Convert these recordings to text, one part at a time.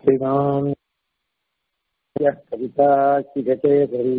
श्रीमान् यः कविता चिगचेतरी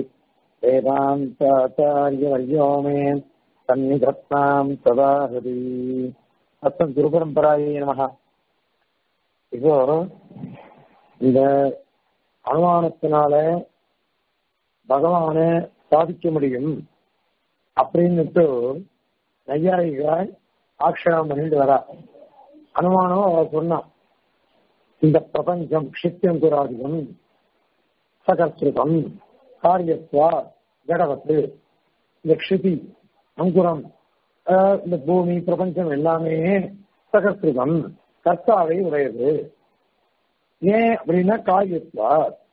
वेदान्ताचार्यवर्यो मे सन्निधत्ताम् सदा हृदि அத்தம் குருபரம்பராயே நமக இப்போ இந்த அனுமானத்தினால பகவானை சாதிக்க முடியும் அப்படின்னுட்டு நையாயிகாய் ஆக்ஷேபம் பண்ணிட்டு வரா அனுமானம் அவ சொன்னான் இந்த பிரபஞ்சம் க்ஷித்தியம் குராதிகம் சகஸ்திருதம் காரியத்வா ஜடவத்து இந்த க்ஷிதி அங்குரம் இந்த பூமி பிரபஞ்சம் எல்லாமே சகஸ்திருதம் கர்த்தாவை உடையது ஏன் அப்படின்னா காரியத்வா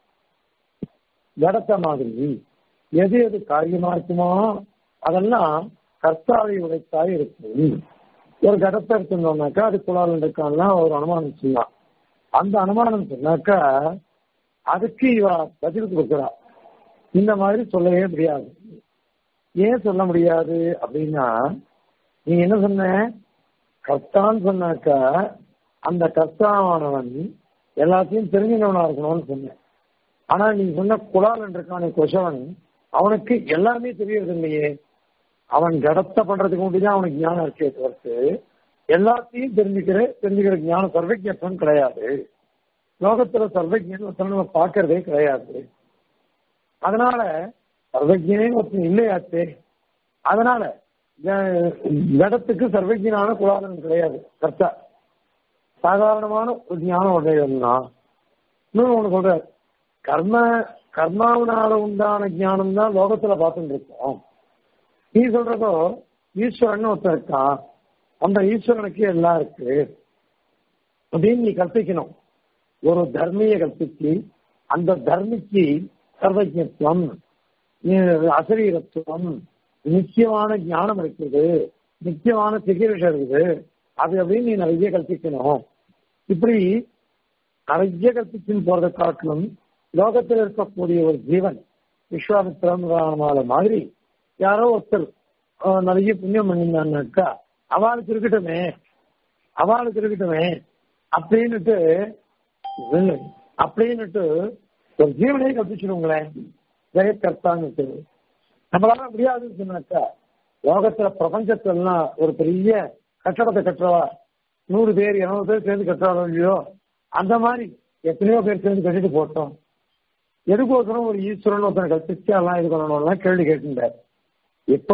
ஜடத்த மாதிரி எது எது காரியமா இருக்குமோ அதெல்லாம் கர்த்தாவை உடைத்தாய் இருக்கும் ஒரு கடத்தை எடுத்துட்டோம்னாக்கா அது குழால் இருக்கான்னா ஒரு அனுமானம் சொல்லலாம் அந்த அனுமானம் சொன்னாக்கா அதுக்கு இவ பதில் கொடுக்குறா இந்த மாதிரி சொல்லவே முடியாது ஏன் சொல்ல முடியாது அப்படின்னா நீ என்ன சொன்ன கர்த்தான்னு சொன்னாக்கா அந்த கர்த்தாவானவன் எல்லாத்தையும் தெரிஞ்சவனா இருக்கணும்னு சொன்னேன் ஆனா நீ சொன்ன குலால் இருக்கான கொசவன் அவனுக்கு எல்லாமே தெரியறது இல்லையே அவன் கடத்தை பண்றதுக்கு மட்டும்தான் அவனுக்கு ஞானம் இருக்கே தவிர்த்து எல்லாத்தையும் தெரிஞ்சுக்கிற தெரிஞ்சுக்கிற ஞானம் சர்வஜத்வம் கிடையாது லோகத்துல சர்வஜன் நம்ம பார்க்கறதே கிடையாது அதனால சர்வஜனே ஒருத்தன் இல்லையாச்சே அதனால ஜடத்துக்கு சர்வஜனான குலாதனம் கிடையாது கர்த்தா சாதாரணமான ஒரு ஞானம் உடையதுன்னா இன்னொன்று ஒன்று சொல்ற கர்ம கர்மாவனால உண்டான ஞானம் தான் லோகத்துல பார்த்துட்டு இருக்கோம் நீ சொல்றதோ ஈஸ்வரன் ஒருத்தர் இருக்கான் அந்த ஈஸ்வரனுக்கு எல்லாம் இருக்கு அப்படின்னு நீ கற்பிக்கணும் ஒரு தர்மிய கற்பிச்சு அந்த தர்மிக்கு சர்வஜத்துவம் அசரீரத்துவம் நிச்சயமான ஞானம் இருக்குது நிச்சயமான சிகிச்சை இருக்குது அது அப்படின்னு நீ நிறைய கற்பிக்கணும் இப்படி நிறைய கற்பிச்சுன்னு போறதை காட்டிலும் லோகத்தில் இருக்கக்கூடிய ஒரு ஜீவன் விஸ்வாமித்திரன் மாதிரி யாரோ ஒருத்தர் நிறைய புண்ணியம் பண்ணியிருந்தான்னாக்கா அவளுக்கு இருக்கட்டுமே அவளுக்கு இருக்கட்டுமே அப்படின்னுட்டு அப்படின்னுட்டு ஒரு ஜீவனையே கற்பிச்சிருங்களேன் ஜெயக்கர்த்தான்னுட்டு நம்மளால முடியாதுன்னு சொன்னாக்கா லோகத்துல பிரபஞ்சத்திலாம் ஒரு பெரிய கட்டடத்தை கட்டுறவா நூறு பேர் இருநூறு பேர் சேர்ந்து கட்டுறாரோ இல்லையோ அந்த மாதிரி எத்தனையோ பேர் சேர்ந்து கட்டிட்டு போட்டோம் எதுக்கோசரம் ஒரு ஈஸ்வரன் ஒருத்தனை கற்பிச்சு எல்லாம் இது பண்ணணும்லாம் கேள்வி கேட்டுட்டார் இப்போ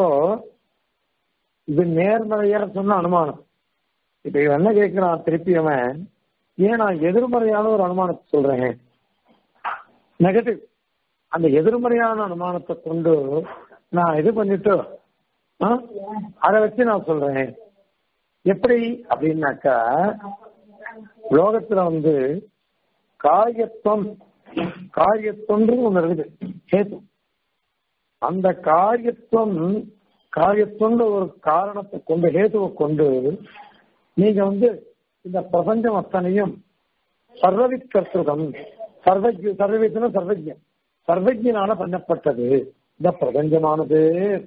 இது நேர்மறையா சொன்ன அனுமானம் இப்ப இவன் என்ன கேட்கிறான் திருப்பி அவன் ஏன் நான் எதிர்மறையான ஒரு அனுமானத்தை சொல்றேன் நெகட்டிவ் அந்த எதிர்மறையான அனுமானத்தை கொண்டு நான் இது பண்ணிட்டு அதை வச்சு நான் சொல்றேன் எப்படி அப்படின்னாக்கா லோகத்துல வந்து காரியத்துவம் காரியத்துவன்றது ஒண்ணு இருக்குது கேத்து அந்த காரியத்துவம் காரியத்துவன்ற ஒரு காரணத்தை கொண்டு ஹேத்துவை கொண்டு நீங்க வந்து இந்த பிரபஞ்சம் அத்தனையும் சர்வவித் கர்த்தகம் சர்வஜ சர்வவித்னா சர்வஜன் சர்வஜனால பண்ணப்பட்டது இந்த பிரபஞ்சமானது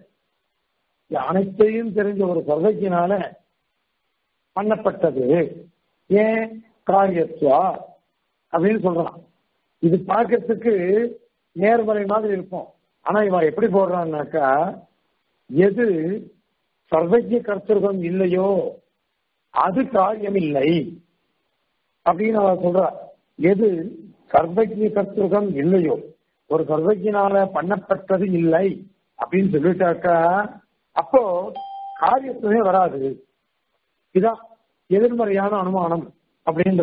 அனைத்தையும் தெரிஞ்ச ஒரு சர்வஜனால பண்ணப்பட்டது ஏன் காரியத்துவா அப்படின்னு சொல்றான் இது பார்க்கறதுக்கு நேர்மறை மாதிரி இருக்கும் ஆனா இவன் எப்படி போடுறான்னாக்கா எது சர்வஜ கர்த்தர்கம் இல்லையோ அது காரியம் இல்லை அப்படின்னு அவ சொல்ற எது சர்வஜ கர்த்தர்கம் இல்லையோ ஒரு சர்வஜனால பண்ணப்பட்டது இல்லை அப்படின்னு சொல்லிட்டாக்கா அப்போ காரியத்துவே வராது இதான் எதிர்மறையான அனுமானம் அப்படின்ற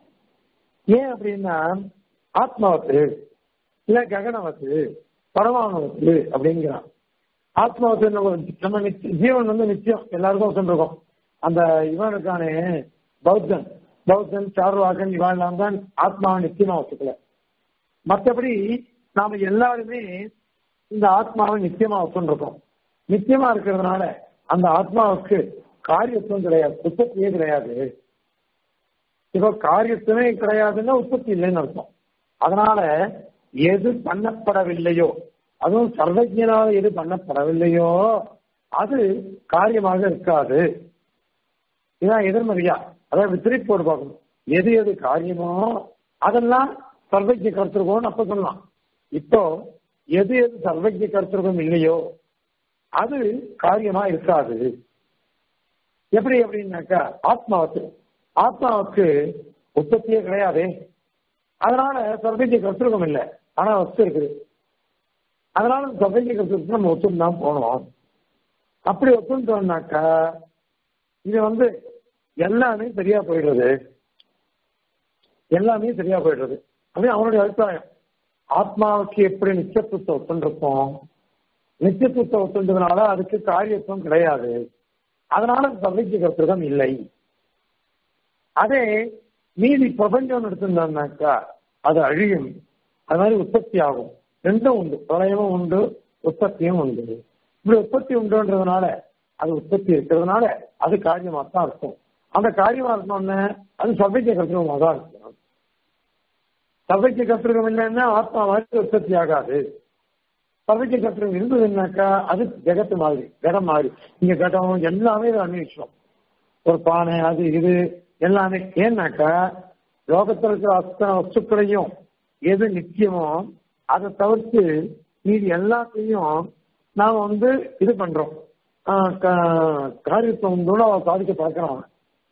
ஏன் அப்படின்னா ஆத்மாவத்து இல்ல ககனவத்து பரமானவத்து அப்படிங்கிறான் ஆத்மாவத்து நம்ம ஜீவன் வந்து நிச்சயம் எல்லாருக்கும் சொல்லிருக்கோம் அந்த இவனுக்கானே பௌத்தன் பௌத்தன் சார்வாகன் இவன் தான் ஆத்மாவை நிச்சயமா வச்சுக்கல மற்றபடி நாம எல்லாருமே இந்த ஆத்மாவை நிச்சயமா வச்சுருக்கோம் நிச்சயமா இருக்கிறதுனால அந்த ஆத்மாவுக்கு காரியத்துவம் கிடையாது உற்பத்தியே கிடையாது இப்போ காரியத்துவமே கிடையாதுன்னா உற்பத்தி இல்லைன்னு அர்த்தம் அதனால எது பண்ணப்படவில்லையோ அதுவும் சர்வஜனால எது பண்ணப்படவில்லையோ அது காரியமாக இருக்காது இதான் எதிர்மறையா அதாவது திருப்பி போட்டு பார்க்கணும் எது எது காரியமோ அதெல்லாம் சர்வஜ கருத்துருக்கோம்னு அப்ப சொல்லலாம் இப்போ எது எது சர்வஜ கருத்துருக்கம் இல்லையோ அது காரியமா இருக்காது எப்படி அப்படின்னாக்கா ஆத்மாவுக்கு ஆத்மாவுக்கு உற்பத்தியே கிடையாது அதனால சர்வஜ கருத்துருக்கம் இல்லை ஆனா வஸ்து இருக்குது அதனால சர்வஜ கருத்துருக்கு நம்ம ஒத்துன்னு தான் போனோம் அப்படி ஒத்துட்டோம்னாக்கா இது வந்து எல்லாமே சரியா போயிடுறது எல்லாமே சரியா போயிடுறது அது அவனுடைய அபிப்பிராயம் ஆத்மாவுக்கு எப்படி நிச்சயத்துவத்தை ஒத்துருப்போம் நிச்சயத்துவத்தை ஒத்துன்றதுனால அதுக்கு காரியத்துவம் கிடையாது அதனால சர்வஜ கருத்துருக்கம் இல்லை அதே மீதி பிரபஞ்சம் எடுத்திருந்தாக்கா அது அழியும் அது மாதிரி உற்பத்தி ஆகும் ரெண்டும் உண்டு பிரளயமும் உண்டு உற்பத்தியும் உண்டு இப்படி உற்பத்தி உண்டுன்றதுனால அது உற்பத்தி இருக்கிறதுனால அது காரியமா தான் இருக்கும் அந்த காரியமா இருக்கணும்னு அது சபைக்கு கத்திரமா தான் இருக்கும் சபைக்கு கத்திரகம் இல்லைன்னா ஆத்மா மாதிரி உற்பத்தி ஆகாது சபைக்கு கத்திரகம் இருந்ததுன்னாக்கா அது ஜெகத்து மாதிரி கடம் மாதிரி இங்க கடம் எல்லாமே இது அன்வேஷம் ஒரு பானை அது இது எல்லாமே ஏன்னாக்கா லோகத்தில் இருக்கிற அத்தனை வஸ்துக்களையும் எது நித்தியமோ அதை தவிர்த்து மீதி எல்லாத்தையும் நாம் வந்து இது பண்றோம் காரியத்துவம் சாதிக்க பார்க்கிறோம்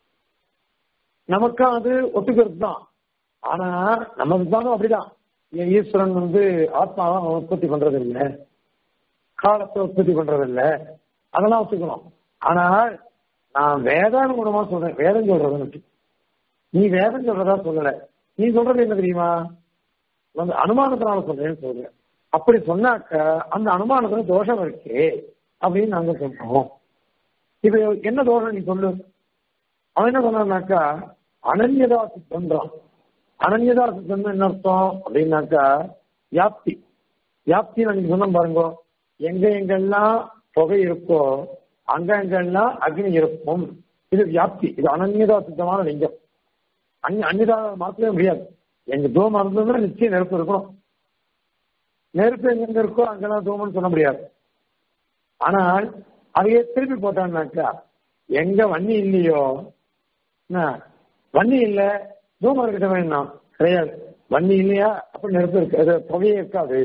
நமக்கும் அது ஒத்துக்கிறது தான் ஆனா நமக்கு தானும் அப்படிதான் ஈஸ்வரன் வந்து ஆத்மாவை அவன் உற்பத்தி பண்றது இல்லை காலத்தை உற்பத்தி பண்றது இல்லை அதெல்லாம் ஒத்துக்கணும் ஆனால் நான் வேதான மூலமா சொல்றேன் வேதம் சொல்றதுன்னு நீ வேதம் சொல்றதா சொல்லல நீ சொல்றது என்ன தெரியுமா வந்து அனுமானத்தினால சொல்றேன்னு சொல்றேன் அப்படி சொன்னாக்க அந்த அனுமானத்துல தோஷம் இருக்கு அப்படின்னு நாங்க சொல்றோம் இப்ப என்ன தோஷம் நீ சொல்லு அவன் என்ன சொன்னாக்கா அனன்யதா சித்தம்ன்றான் அனன்யதா சித்தம் என்ன அர்த்தம் அப்படின்னாக்கா வியாப்தி வியாப்தி நான் சொன்ன பாருங்க எங்க எங்கெல்லாம் புகை இருக்கோ அங்க எங்கெல்லாம் அக்னி இருக்கும் இது வியாப்தி இது அனன்யதா சித்தமான லிங்கம் அங்க அந்நியதா மாற்றவே முடியாது எங்க தூரம் இருந்ததுன்னா நிச்சயம் நெருப்பு இருக்கணும் நெருப்பு எங்க இருக்கோ அங்கெல்லாம் தூமன்னு சொல்ல முடியாது ஆனால் அதையே திருப்பி போட்டான்னாக்கா எங்க வன்னி இல்லையோ வன்னி இல்ல தூமம் இருக்கிட்ட வேணும் கிடையாது வன்னி இல்லையா அப்ப நெருப்பு இருக்கு அது புகையே இருக்காது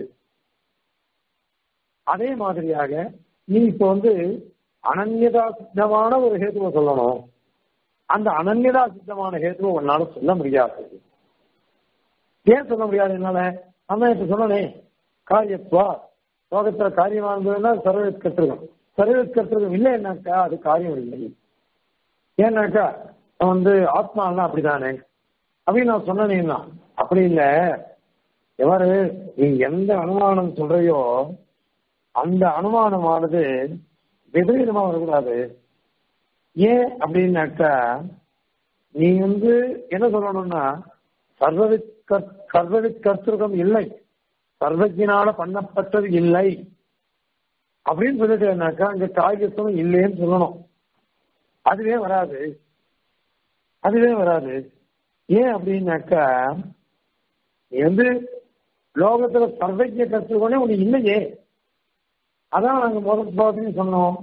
அதே மாதிரியாக நீ இப்ப வந்து அனன்யதா சித்தமான ஒரு ஹேத்துவை சொல்லணும் அந்த அனன்யதா சித்தமான ஹேத்துவை உன்னால சொல்ல முடியாது ஏன் சொல்ல முடியாது என்னால நம்ம இப்ப சொன்னனே காரியத்துவா லோகத்துல காரியமா இருந்ததுன்னா சர்வத் கத்திருக்கும் சர்வத் கத்திருக்கும் இல்லைன்னாக்கா அது காரியம் இல்லை ஏன்னாக்கா வந்து ஆத்மாலாம் அப்படிதானே அப்படின்னு நான் சொன்னேன்னா அப்படி இல்லை எவரு நீ எந்த அனுமானம் சொல்றையோ அந்த அனுமானமானது விபரீதமா வரக்கூடாது ஏன் அப்படின்னாக்கா நீ வந்து என்ன சொல்லணும்னா சர்வவித் சர்வவித் கர்த்தகம் இல்லை சர்வஜினால பண்ணப்பட்டது இல்லை அப்படின்னு சொல்லிட்டேனாக்கா அங்க காரியத்துவம் இல்லைன்னு சொல்லணும் அதுவே வராது அதுவே வராது ஏன் அப்படின்னாக்கா நீ வந்து லோகத்துல சர்வஜ கற்றுக்கொண்டே உனக்கு இல்லையே அதான் நாங்க முதல் பாவத்தையும் சொன்னோம்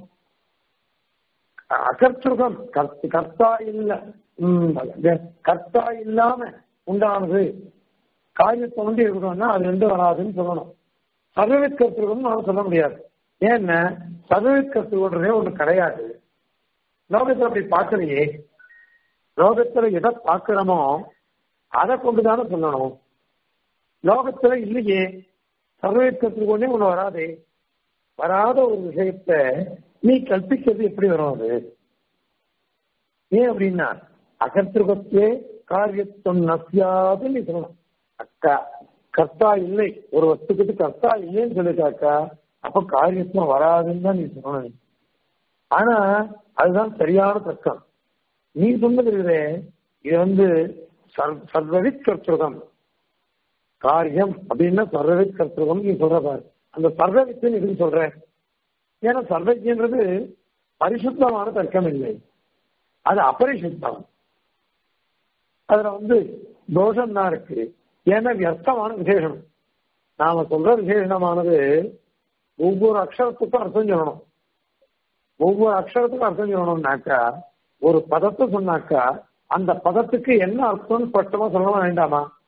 அகர்த்தகம் கர்த்தா இல்ல கர்த்தா இல்லாம உண்டானது காரியத்தை வந்து இருக்கணும்னா அது ரெண்டு வராதுன்னு சொல்லணும் சர்வவித் கருத்துக்கணும் நாம சொல்ல முடியாது ஏன்னா சர்வவித் கருத்துக்கொன்றதே ஒண்ணு கிடையாது லோகத்துல அப்படி பார்க்கலையே லோகத்துல எதை பார்க்கிறோமோ அதை கொண்டுதானே சொல்லணும் லோகத்துல இல்லையே சர்வவித் கருத்துக்கொண்டே ஒண்ணு வராதே வராத ஒரு விஷயத்த நீ கற்பிக்கிறது எப்படி வரும் அது ஏன் அப்படின்னா அகர்த்திருகத்தே காரியத்துவம் நசியாது நீ சொல்லணும் அக்கா கர்த்தா இல்லை ஒரு வஸ்துக்கு கர்த்தா இல்லைன்னு சொல்லிட்டாக்கா அப்ப காரியத்துவம் வராதுன்னு தான் நீ சொல்லணும் ஆனா அதுதான் சரியான தர்க்கம் நீ சொன்னது இது வந்து சர்வவித் கர்த்தகம் காரியம் அப்படின்னா சர்வவித் கர்த்தகம் நீ சொல்ற பாரு அந்த சர்வவித்து இதுன்னு சொல்ற ஏன்னா சர்வஜன்றது பரிசுத்தமான தர்க்கம் இல்லை அது அபரிசுத்தம் அதுல வந்து தோஷம் தான் இருக்கு ஏன்னா வியர்த்தமான விசேஷம் நாம சொல்ற விசேஷமானது ஒவ்வொரு அக்ஷரத்துக்கும் அர்த்தம் சொல்லணும் ஒவ்வொரு அக்ஷரத்துக்கும் அர்த்தம் சொல்லணும்னாக்கா ஒரு பதத்தை சொன்னாக்கா அந்த பதத்துக்கு என்ன அர்த்தம்னு பட்டமா சொல்லணும் வேண்டாமா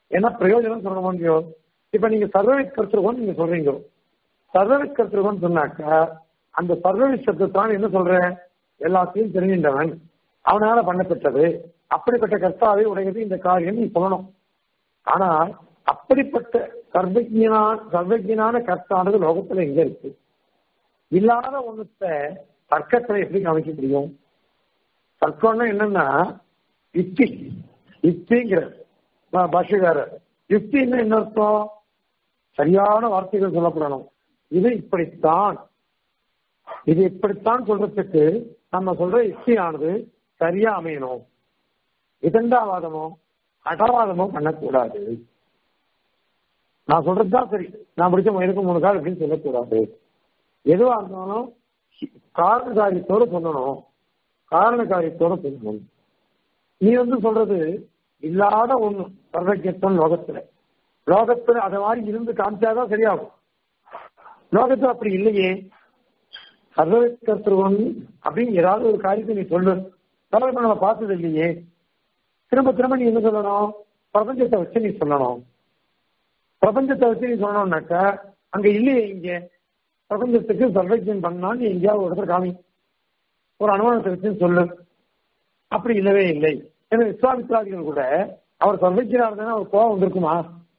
ஏன்னா பிரயோஜனம் சொல்ல முடியும் இப்ப நீங்க சர்வவித் கருத்துருவோம் நீங்க சொல்றீங்க சர்வவித் கருத்துருவோம் சொன்னாக்கா அந்த சர்வவித் சப்தத்தான் என்ன சொல்றேன் எல்லாத்தையும் தெரிகின்றவன் அவனால பண்ணப்பட்டது அப்படிப்பட்ட கர்த்தாவை உடையது இந்த காரியம் நீ சொல்லணும் ஆனால் அப்படிப்பட்ட சர்வஜனான சர்வஜனான கர்த்தானது லோகத்துல எங்க இருக்கு இல்லாத ஒண்ணுத்த தர்க்கத்துல எப்படி காமிக்க முடியும் தர்க்கம்னா என்னன்னா யுக்தி யுக்திங்கிற பாஷகாரர் யுக்தின்னா என்ன அர்த்தம் சரியான வார்த்தைகள் சொல்லப்படணும் இது இப்படித்தான் இது இப்படித்தான் சொல்றதுக்கு நம்ம சொல்ற யுக்தியானது சரியா அமையணும் விதண்டாவாதமோ அடவாதமோ பண்ணக்கூடாது நான் சொல்றதுதான் சரி நான் பிடிச்ச மயிலுக்கு மூணு கால் அப்படின்னு சொல்லக்கூடாது எதுவா இருந்தாலும் காரண காரியத்தோட சொல்லணும் காரண காரியத்தோட சொல்லணும் நீ வந்து சொல்றது இல்லாத ஒண்ணு சர்வஜத்துவம் லோகத்துல லோகத்துல அதை மாதிரி இருந்து காமிச்சாதான் சரியாகும் லோகத்துல அப்படி இல்லையே சர்வகர்த்தத்துவம் அப்படின்னு ஏதாவது ஒரு காரியத்தை நீ சொல்லு லோகத்தை நம்ம பார்த்தது இல்லையே திரும்ப திரும்ப நீ என்ன சொல்லணும் பிரபஞ்சத்தை வச்சு நீ சொல்லணும் பிரபஞ்சத்தை வச்சு நீ சொல்லணும்னாக்கா அங்க இல்லையே இங்க பிரபஞ்சத்துக்கு சர்வஜன் பண்ணா நீ எங்கேயாவது ஒரு இடத்துல காமி ஒரு அனுமானத்தை வச்சு சொல்லு அப்படி இல்லவே இல்லை ஏன்னா விஸ்வாமித்ராதிகள் கூட அவர் சர்வஜனா இருந்தா அவர் கோபம் வந்திருக்குமா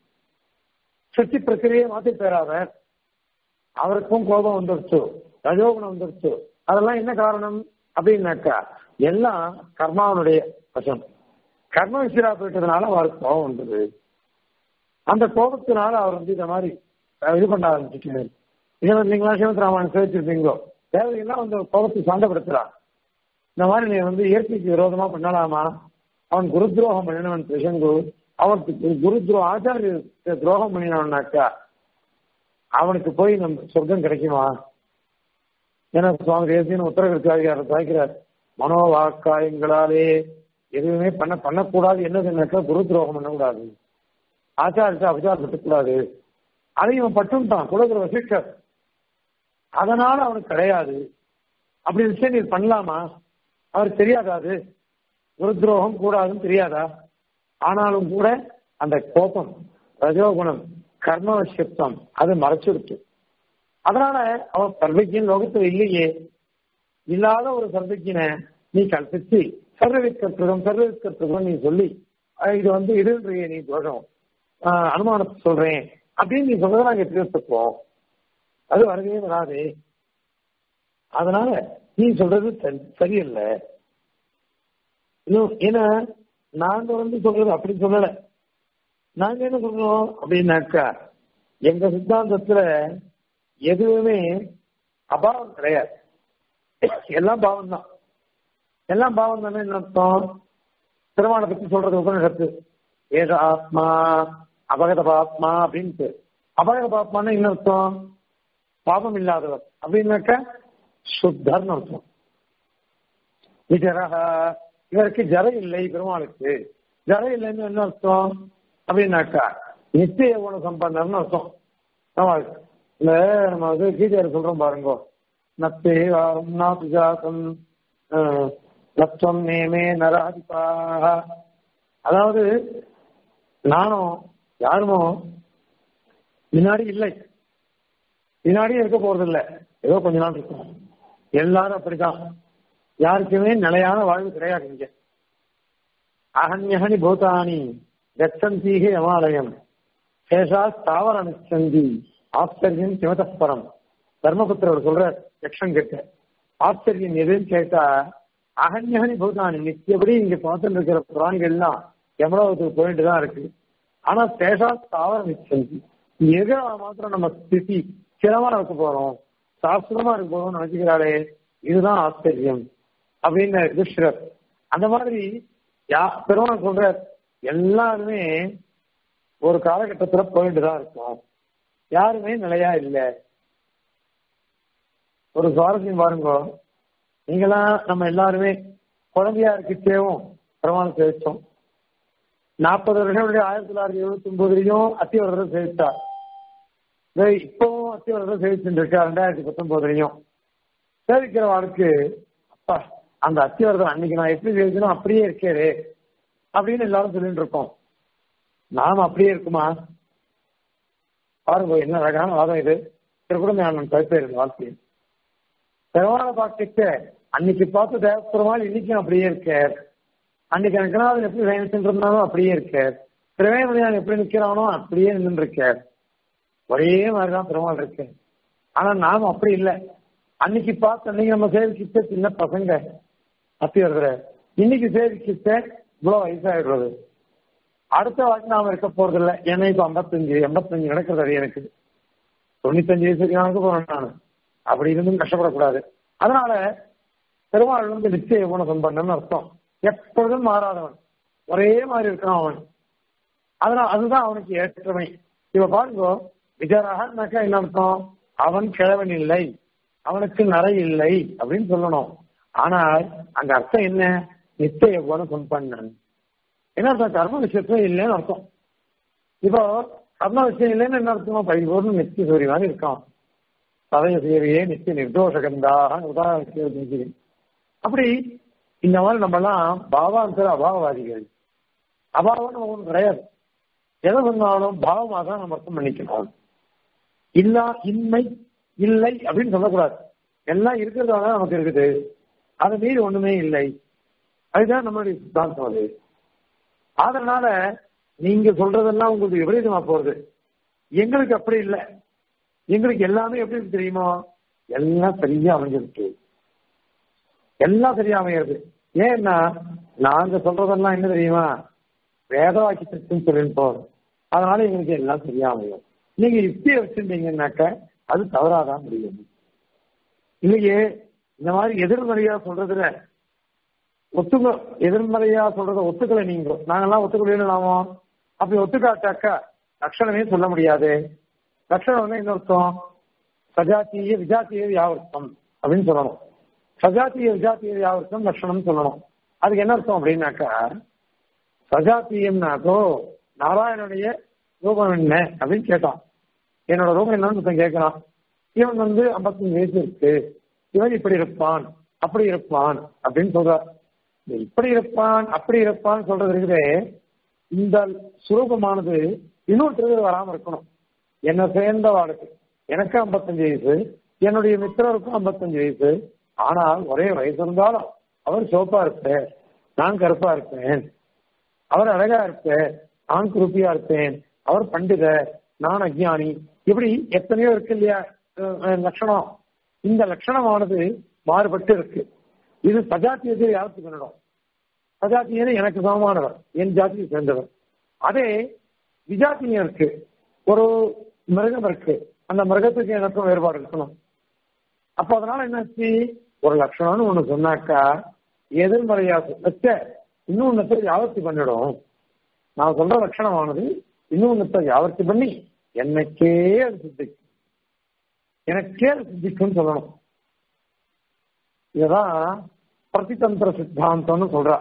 சக்தி பிரக்கிரியை மாத்தி பெறாத அவருக்கும் கோபம் வந்துருச்சு ரஜோகுணம் வந்துருச்சு அதெல்லாம் என்ன காரணம் அப்படின்னாக்கா எல்லாம் கர்மாவனுடைய வசம் கர்ம விசிரா போயிட்டதுனால அவருக்கு கோபம் வந்தது அந்த கோபத்தினால அவர் வந்து இந்த மாதிரி இது பண்ண ஆரம்பிச்சுட்டு இதை நீங்களா சிவத் ராமாயணம் சேவிச்சிருப்பீங்களோ தேவையெல்லாம் அந்த கோபத்தை சண்டைப்படுத்துறான் இந்த மாதிரி நீ வந்து இயற்கைக்கு விரோதமா பண்ணலாமா அவன் குரு துரோகம் பண்ணினவன் கிருஷ்ணன் அவனுக்கு குரு துரோ ஆச்சாரிய துரோகம் பண்ணினவனாக்கா அவனுக்கு போய் நம்ம சொர்க்கம் கிடைக்குமா ஏன்னா சுவாமி தேசியன் உத்தரவிற்காக சாய்க்கிறார் மனோவாக்காயங்களாலே எதுவுமே பண்ண பண்ணக்கூடாது என்னதுன்னாக்கா குரு துரோகம் பண்ணக்கூடாது ஆச்சாரத்தை அபச்சாரப்பட்டுக்கூடாது அதை இவன் பட்டுட்டான் குலகுரு வசிஷ்டர் அதனால அவனுக்கு கிடையாது அப்படி விஷயம் நீ பண்ணலாமா அவருக்கு தெரியாதா அது குரு துரோகம் கூடாதுன்னு தெரியாதா ஆனாலும் கூட அந்த கோபம் ரஜோகுணம் கர்மவசியத்துவம் அது மறைச்சிருக்கு அதனால அவன் சர்வஜன் லோகத்துல இல்லையே இல்லாத ஒரு சர்வஜனை நீ கற்பிச்சு சர்வவிற்கத்துவம் சர்வவிற்கத்துவம் நீ சொல்லி இது வந்து இதுன்றிய நீ தோஷம் அனுமானத்தை சொல்றேன் அப்படின்னு நீ சொல்றதை நாங்க எடுத்துப்போம் அது வரவே வராது அதனால நீ சொல்றது சரியில்லை இன்னும் ஏன்னா நாங்க வந்து சொல்றது அப்படி சொல்லல நாங்க என்ன சொல்றோம் அப்படின்னாக்கா எங்க சித்தாந்தத்துல எதுவுமே அபாவம் கிடையாது எல்லாம் பாவம் தான் எல்லாம் பாவம் தானே என்ன அர்த்தம் திருமண பத்தி சொல்றது உபநிஷத்து ஏக ஆத்மா அபகத பாத்மா அப்படின்ட்டு அபகத பாத்மான்னு என்ன அர்த்தம் பாவம் இல்லாதவர் அப்படின்னாக்க சுத்தர்னு அர்த்தம் விஜரக இவருக்கு ஜரம் இல்லை பெருமாளுக்கு ஜரம் இல்லைன்னு என்ன அர்த்தம் அப்படின்னாக்கா நித்திய குண சம்பந்தம்னு அர்த்தம் பெருமாளுக்கு இந்த நம்ம வந்து கீதையார் சொல்றோம் பாருங்க நத்தே வாரம் நாத்து ஜாத்தம் லட்சம் நேமே நராதிபாக அதாவது நானும் யாருமோ முன்னாடி இல்லை பின்னாடியும் இருக்க போறது இல்லை ஏதோ கொஞ்ச நாள் இருக்கும் எல்லாரும் அப்படிதான் யாருக்குமே நிலையான வாழ்வு கிடையாது இங்க அகன்யகனி பூதானி கச்சந்தீக யமாலயம் சேஷா ஸ்தாவர நிச்சந்தி ஆச்சரியம் சிவதப்பரம் தர்மபுத்திரவர் சொல்ற யக்ஷன் கிட்ட ஆச்சரியம் எதுன்னு கேட்டா அகன்யகனி பூதானி நித்தியபடி இங்க பார்த்துட்டு இருக்கிற பிராணிகள்லாம் எவ்வளவுக்கு போயிட்டு தான் இருக்கு ஆனா சேஷா ஸ்தாவர நிச்சந்தி எது மாத்திரம் நம்ம ஸ்திதி சிரமா இருக்க போறோம் சாஸ்திரமா இருக்க போறோம் நினைச்சுக்கிறாளே இதுதான் ஆச்சரியம் அப்படின்னு யுஷ்ரர் அந்த மாதிரி யா பெருமாள் சொல்ற எல்லாருமே ஒரு காலகட்டத்துல போயிட்டு தான் இருக்கும் யாருமே நிலையா இல்லை ஒரு சுவாரஸ்யம் பாருங்க நீங்களாம் நம்ம எல்லாருமே குழந்தையா இருக்கச்சேவும் பெருமாள் சேவிச்சோம் நாற்பது வருஷம் ஆயிரத்தி தொள்ளாயிரத்தி எழுபத்தி ஒன்பதுலயும் அத்தியவரதம் சேவித்தார் இப்பவும் அத்தியவரதம் சேவிச்சுட்டு இருக்கா ரெண்டாயிரத்தி பத்தொன்பதுலயும் சேவிக்கிறவாளுக்கு அப்பா அந்த அத்தியவரதம் அன்னைக்கு நான் எப்படி சேவிக்கணும் அப்படியே இருக்கேரு அப்படின்னு எல்லாரும் சொல்லிட்டு இருக்கோம் நாம அப்படியே இருக்குமா பாருங்க என்ன அழகான வாதம் இது திருக்குறள் கருத்து இருக்கு வாழ்க்கையில் பெருமான பாக்கிட்ட அன்னைக்கு பார்த்து தேவப்பெருமாள் இன்னைக்கும் அப்படியே இருக்கார் அன்னைக்கு எனக்கு எப்படி சயனிச்சுட்டு இருந்தாலும் அப்படியே இருக்கார் திருவேமணியான் எப்படி நிக்கிறானோ அப்படியே நின்று இருக்கார் ஒரே மாதிரிதான் பெருமாள் இருக்கு ஆனா நாம அப்படி இல்லை அன்னைக்கு பார்த்து அன்னைக்கு நம்ம சேவிக்கிட்ட சின்ன பசங்க அப்படி வருகிற இன்னைக்கு சேவிக்கிட்ட இவ்வளவு வயசாயிடுறது அடுத்த வாட்டி நாம இருக்க போறது இல்லை ஏன்னா இப்ப ஐம்பத்தஞ்சு எண்பத்தஞ்சு நடக்கிறது அது எனக்கு தொண்ணூத்தஞ்சு வயசு கணக்கு போறேன் நான் அப்படி இருந்தும் கஷ்டப்படக்கூடாது அதனால பெருமாள் வந்து நிச்சய குணம் பண்ணன்னு அர்த்தம் எப்பொழுதும் மாறாதவன் ஒரே மாதிரி இருக்கான் அவன் அதனால அதுதான் அவனுக்கு ஏற்றமை இவ பாருங்க விஜயராகனாக்கா என்ன அர்த்தம் அவன் கிழவன் இல்லை அவனுக்கு நரை இல்லை அப்படின்னு சொல்லணும் ஆனால் அங்க அர்த்தம் என்ன நித்திய குணம் சம்பன்னன் என்ன அர்த்தம் கர்ம விஷயத்துல இல்லைன்னு அர்த்தம் இப்போ கர்ம விஷயம் இல்லைன்னு என்ன அர்த்தம் பரிபூர்ணம் நித்திய சூரிய மாதிரி இருக்கான் சதய சேவையே நித்திய நிர்தோஷகந்தாக உதாரணம் அப்படி இந்த மாதிரி நம்ம எல்லாம் பாவாந்தர அபாவவாதிகள் அபாவம் நம்ம ஒன்றும் கிடையாது எதை சொன்னாலும் பாவமாக தான் நம்ம அர்த்தம் பண்ணிக்கணும் இல்லா இன்மை இல்லை அப்படின்னு சொல்லக்கூடாது எல்லாம் இருக்கிறதால நமக்கு இருக்குது அதை மீறி ஒண்ணுமே இல்லை அதுதான் நம்மளுடைய சித்தாந்தம் அது அதனால நீங்க சொல்றதெல்லாம் உங்களுக்கு விபரீதமா போறது எங்களுக்கு அப்படி இல்லை எங்களுக்கு எல்லாமே எப்படி இருக்கு தெரியுமா எல்லாம் சரியா அமைஞ்சிருக்கு எல்லாம் சரியா அமைகிறது ஏன்னா நாங்க சொல்றதெல்லாம் என்ன தெரியுமா வேத வாக்கியத்திற்கும் சொல்லிருப்போம் அதனால எங்களுக்கு எல்லாம் சரியா அமையும் நீங்க யுக்தியை வச்சிருந்தீங்கன்னாக்க அது தவறாதான் முடியும் இல்லையே இந்த மாதிரி எதிர்மறையா சொல்றதுல ஒத்துக்க எதிர்மறையா சொல்றத ஒத்துக்கல நீங்க நாங்கெல்லாம் ஒத்துக்கலாமோ அப்படி ஒத்துக்காட்டாக்கா லட்சணமே சொல்ல முடியாது லட்சணம் வந்து என்ன அர்த்தம் சஜாத்திய விஜாத்திய வியாவர்த்தம் அப்படின்னு சொல்லணும் சஜாத்திய விஜாத்திய வியாவர்த்தம் லட்சணம் சொல்லணும் அதுக்கு என்ன அர்த்தம் அப்படின்னாக்கா சஜாத்தியம்னாக்கோ நாராயணனுடைய ரூபம் என்ன அப்படின்னு கேட்டான் என்னோட ரூபம் என்னன்னு ஒருத்தன் கேட்கறான் இவன் வந்து ஐம்பத்தஞ்சு வயசு இருக்கு இவன் இப்படி இருப்பான் அப்படி இருப்பான் அப்படின்னு சொல்றார் இப்படி இருப்பான் அப்படி இருப்பான் சொல்றது இருக்குதே இந்த சுரூபமானது இன்னொருத்தருக்கு வராம இருக்கணும் என்ன சேர்ந்த வாழ்க்கை எனக்கு ஐம்பத்தஞ்சு வயசு என்னுடைய மித்திரருக்கும் ஐம்பத்தஞ்சு வயசு ஆனால் ஒரே வயசு இருந்தாலும் அவர் சோப்பா இருப்பேன் நான் கருப்பா இருப்பேன் அவர் அழகா இருப்பேன் நான் குருப்பியா இருப்பேன் அவர் பண்டிதர் நான் அஜ்ஞானி இப்படி எத்தனையோ இருக்கு இல்லையா லட்சணம் இந்த லட்சணமானது மாறுபட்டு இருக்கு இது சஜாத்தியத்தை யாருக்கு பண்ணணும் சஜாத்தியனே எனக்கு சமமானவர் என் ஜாதியை சேர்ந்தவர் அதே விஜாத்தியம் இருக்கு ஒரு மிருகம் இருக்கு அந்த மிருகத்துக்கு எனக்கும் வேறுபாடு இருக்கணும் அப்ப அதனால என்னாச்சு ஒரு லட்சணம்னு ஒண்ணு சொன்னாக்கா எதிர்மறையா வச்ச இன்னொன்னத்தை யாவர்த்தி பண்ணிடும் நான் சொல்ற லட்சணமானது இன்னொன்னத்தை யாவர்த்தி பண்ணி என்னைக்கே அது சித்திக்கும் எனக்கே அது சித்திக்கும்னு சொல்லணும் இதுதான் பிரதிதந்திர சித்தாந்தம்னு சொல்றா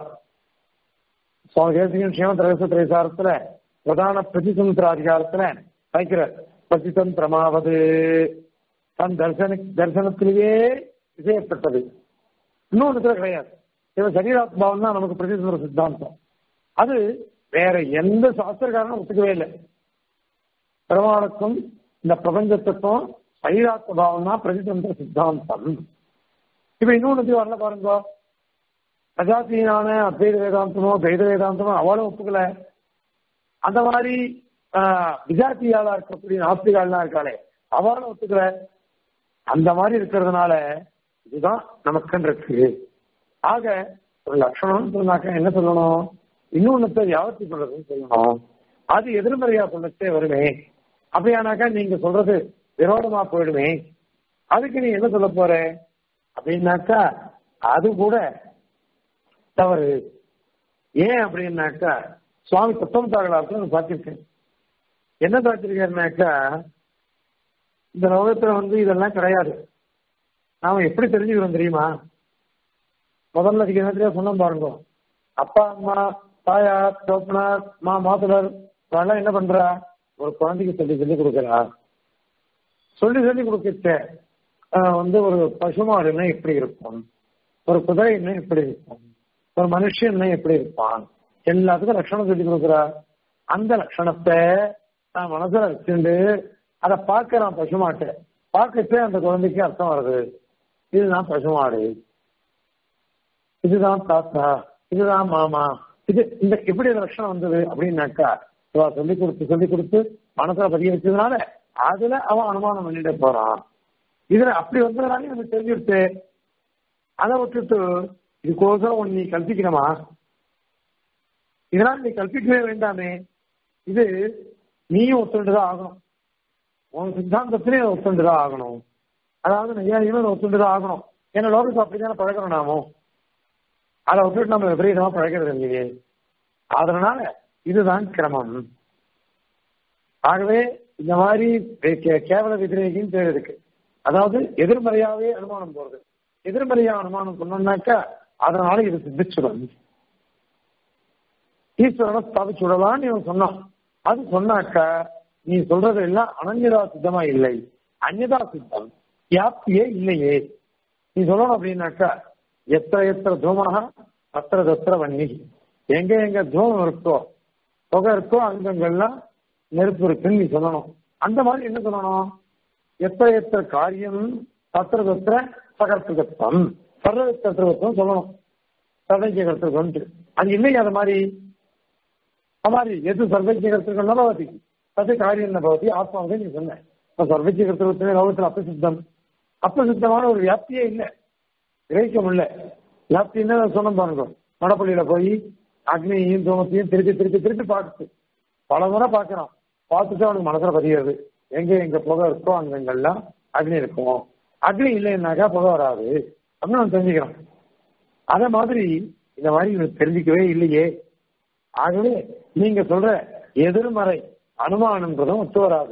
சுவாமி தேசிகன் ஸ்ரீமத் ரகச திரைசாரத்துல பிரதான பிரதிதந்திர அதிகாரத்துல வைக்கிற பிரதிதந்திரமாவது தன் தர்சன தரிசனத்திலேயே விஜயப்பட்டது இன்னொன்று கிடையாது இவன் சரீராத்மாவன் தான் நமக்கு பிரதிதந்திர சித்தாந்தம் அது வேற எந்த சாஸ்திரக்காரனும் ஒத்துக்கவே இல்லை பெருமாளுக்கும் இந்த பிரபஞ்சத்துக்கும் சரீராத்ம பாவம் தான் பிரதிதந்திர சித்தாந்தம் இப்ப இன்னொன்னு வரல பாருங்க அஜாத்தியனான அத்வைத வேதாந்தமோ துவைத வேதாந்தமோ அவளும் ஒப்புக்கல அந்த மாதிரி விஜாத்தியாளா இருக்கக்கூடிய நாஸ்திகாலாம் இருக்காளே அவளும் ஒத்துக்கல அந்த மாதிரி இருக்கிறதுனால இதுதான் நமக்குன்னு இருக்கு ஆக ஒரு லட்சணம்னு சொன்னாக்க என்ன சொல்லணும் இன்னொன்னத்தை யாவத்தி சொல்றதுன்னு சொல்லணும் அது எதிர்மறையா சொல்லச்சே வருமே அப்படியானாக்கா நீங்க சொல்றது விரோதமா போயிடுமே அதுக்கு நீ என்ன சொல்ல போற அப்படின்னாக்கா அது கூட தவறு ஏன் அப்படின்னாக்கா சுவாமி புத்தம் தாகலாத்துல பார்த்திருக்கேன் என்ன பார்த்திருக்கேன்னாக்கா இந்த லோகத்துல வந்து இதெல்லாம் கிடையாது நாம எப்படி தெரிஞ்சுக்கிறோம் தெரியுமா முதல்ல அதிக நேரத்திலே சொன்னோம் பாருங்க அப்பா அம்மா தாயார் தோப்பனார் மா மாதலர் அதெல்லாம் என்ன பண்றா ஒரு குழந்தைக்கு சொல்லி சொல்லி கொடுக்குறா சொல்லி சொல்லி கொடுக்க வந்து ஒரு பசுமாடுன்னா எப்படி இருக்கும் ஒரு குதிரைன்னா எப்படி இருக்கும் ஒரு மனுஷன்னா எப்படி இருப்பான் எல்லாத்துக்கும் லட்சணம் சொல்லி கொடுக்குறா அந்த லட்சணத்தை நான் மனசுல வச்சுண்டு அதை பார்க்கறான் பசுமாட்டை பார்க்கச்சே அந்த குழந்தைக்கு அர்த்தம் வருது இதுதான் பசுமாடு இதுதான் தாத்தா இதுதான் மாமா இது இந்த எப்படி இந்த லட்சணம் வந்தது அப்படின்னாக்கா இவா சொல்லி கொடுத்து சொல்லி கொடுத்து மனசுல பதிய வச்சதுனால அதுல அவன் அனுமானம் பண்ணிட்டு போறான் இதுல அப்படி வந்ததுனால எனக்கு தெரிஞ்சிருச்சு அதை விட்டுட்டு இதுக்கோசரம் ஒன்னு நீ கல்பிக்கணுமா இதனால நீ கல்பிக்கவே வேண்டாமே இது நீயும் ஒத்துண்டுதான் ஆகணும் உன் சித்தாந்தத்திலே ஒத்துண்டுதான் ஆகணும் அதாவது நையாயிரமே ஒத்துண்டுதான் ஆகணும் ஏன்னா லோகத்தை அப்படித்தானே பழகிறோம் நாமும் அதை விட்டுட்டு நம்ம விபரீதமா பழகிறது இல்லையே அதனால இதுதான் கிரமம் ஆகவே இந்த மாதிரி கே- கேவல விதிரேகின்னு பேர் இருக்கு அதாவது எதிர்மறையாவே அனுமானம் போறது எதிர்மறையா அனுமானம் பண்ணோம்னாக்கா அதனால இது சித்திச்சுடும் ஈஸ்வரனை ஸ்தாபிச்சுடலான்னு இவன் சொன்னான் அது சொன்னாக்கா நீ சொல்றது எல்லாம் அனன்யதா சித்தமா இல்லை அந்யதா சித்தம் வியாப்தியே இல்லையே நீ சொல்லணும் அப்படின்னாக்கா எத்த எத்த தூமனக அத்திர தத்திர வன்னி எங்க எங்க தூமம் இருக்கோ புகை இருக்கோ அங்கங்கள்லாம் நெருப்பு இருக்குன்னு நீ சொல்லணும் அந்த மாதிரி என்ன சொல்லணும் எத்த எத்த காரியம் தத்திர தத்திர சகர்த்தகத்துவம் சர்வத்தத்துவம் சொல்லணும் சர்வஜகத்துவம் அது இல்லையா அது மாதிரி हमारी ये तो सर्वज्ञकर्तृकं न भवति तत् कार्यं न भवति ஆத்மாவே நீ சொன்ன இப்போ சர்வஜ்யகர்த்தத்துவத்திலே லோகத்தில் அப்பசித்தம் அப்பசித்தமான ஒரு வியாப்தியே இல்லை கிரகிக்க முடியல வியாப்தின்னு சொன்ன பாருங்க மடப்பள்ளியில போய் அக்னியையும் தூமத்தையும் திருப்பி திருப்பி திருப்பி பார்த்து பல முறை பார்க்கறான் பார்த்துட்டு அவனுக்கு மனசுல பதிகிறது எங்க எங்க புகை இருக்கோ அங்கங்கள்லாம் அக்னி இருக்கும் அக்னி இல்லைன்னாக்கா புகை வராது அப்படின்னு அவன் தெரிஞ்சுக்கிறான் அதே மாதிரி இந்த மாதிரி இவனுக்கு தெரிஞ்சிக்கவே இல்லையே ஆகவே நீங்க சொல்ற எதிர்மறை அனுமானன்றதும் ஒத்து வராது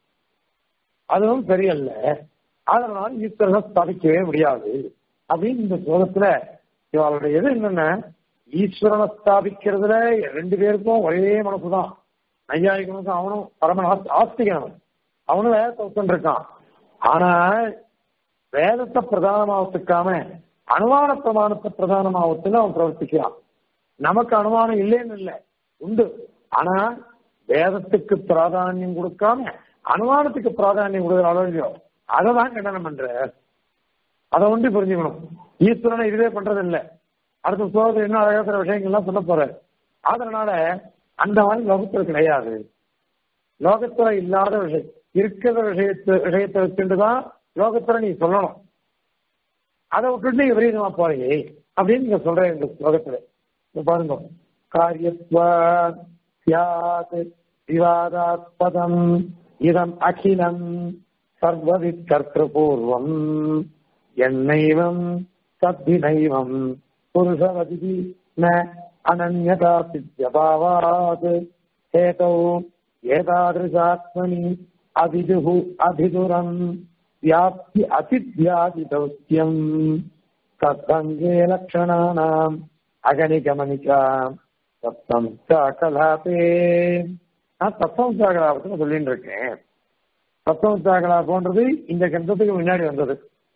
அதுவும் சரியல்ல அதனால ஈஸ்வரனை ஸ்தாபிக்கவே முடியாது அப்படின்னு இந்த ஸ்லோகத்துல இவளுடைய எது என்னன்னா ஈஸ்வரனை ஸ்தாபிக்கிறதுல ரெண்டு பேருக்கும் ஒரே மனசுதான் நையாயிகனுக்கும் அவனும் பரம ஆஸ்திகனவன் அவனும் வேதத்தை ஒத்துருக்கான் ஆனா வேதத்தை பிரதானமாவத்துக்காம அனுமான பிரமாணத்தை பிரதானமாவத்துல அவன் பிரவர்த்திக்கிறான் நமக்கு அனுமானம் இல்லைன்னு இல்லை உண்டு ஆனா வேதத்துக்கு பிராதானியம் கொடுக்காம அனுமானத்துக்கு பிராதானியம் கொடுக்குற அளவு அதை தான் கண்டனம் பண்ற அதை ஒண்டி புரிஞ்சுக்கணும் ஈஸ்வரனை இதுவே பண்றது இல்லை அடுத்த சோதனை என்ன அழகா சில விஷயங்கள்லாம் சொல்ல போற அதனால அந்த மாதிரி லோகத்துல கிடையாது லோகத்துல இல்லாத விஷயம் இருக்கிற விஷயத்தை விஷயத்தை வச்சுட்டு தான் லோகத்துல நீ சொல்லணும் அதை விட்டுட்டு நீ விபரீதமா போறீங்க அப்படின்னு நீங்க சொல்றேன் இந்த லோகத்துல இப்ப பாருங்க காரியத்வாத் சியாத் விவாதாத்பதம் இதம் அகிலம் சர்வவித் கர்த்தபூர்வம் என்னைவம் தத்தினைவம் புருஷவதி ந அனன்யதா சித்தியபாவாத் हेतौ एतादृशात्मनि अभिदुः अभिदुरम् व्याप्ति अतिथ्यादिदौत्यम् तत्सङ्गे लक्षणानाम् அகனிகமனிக்கா தத்தம் கலாபே நான் தத்தம் கலாபத்தில் சொல்லிட்டு இருக்கேன் தத்தம் கலாபம்ன்றது இந்த கிரந்தத்துக்கு முன்னாடி வந்தது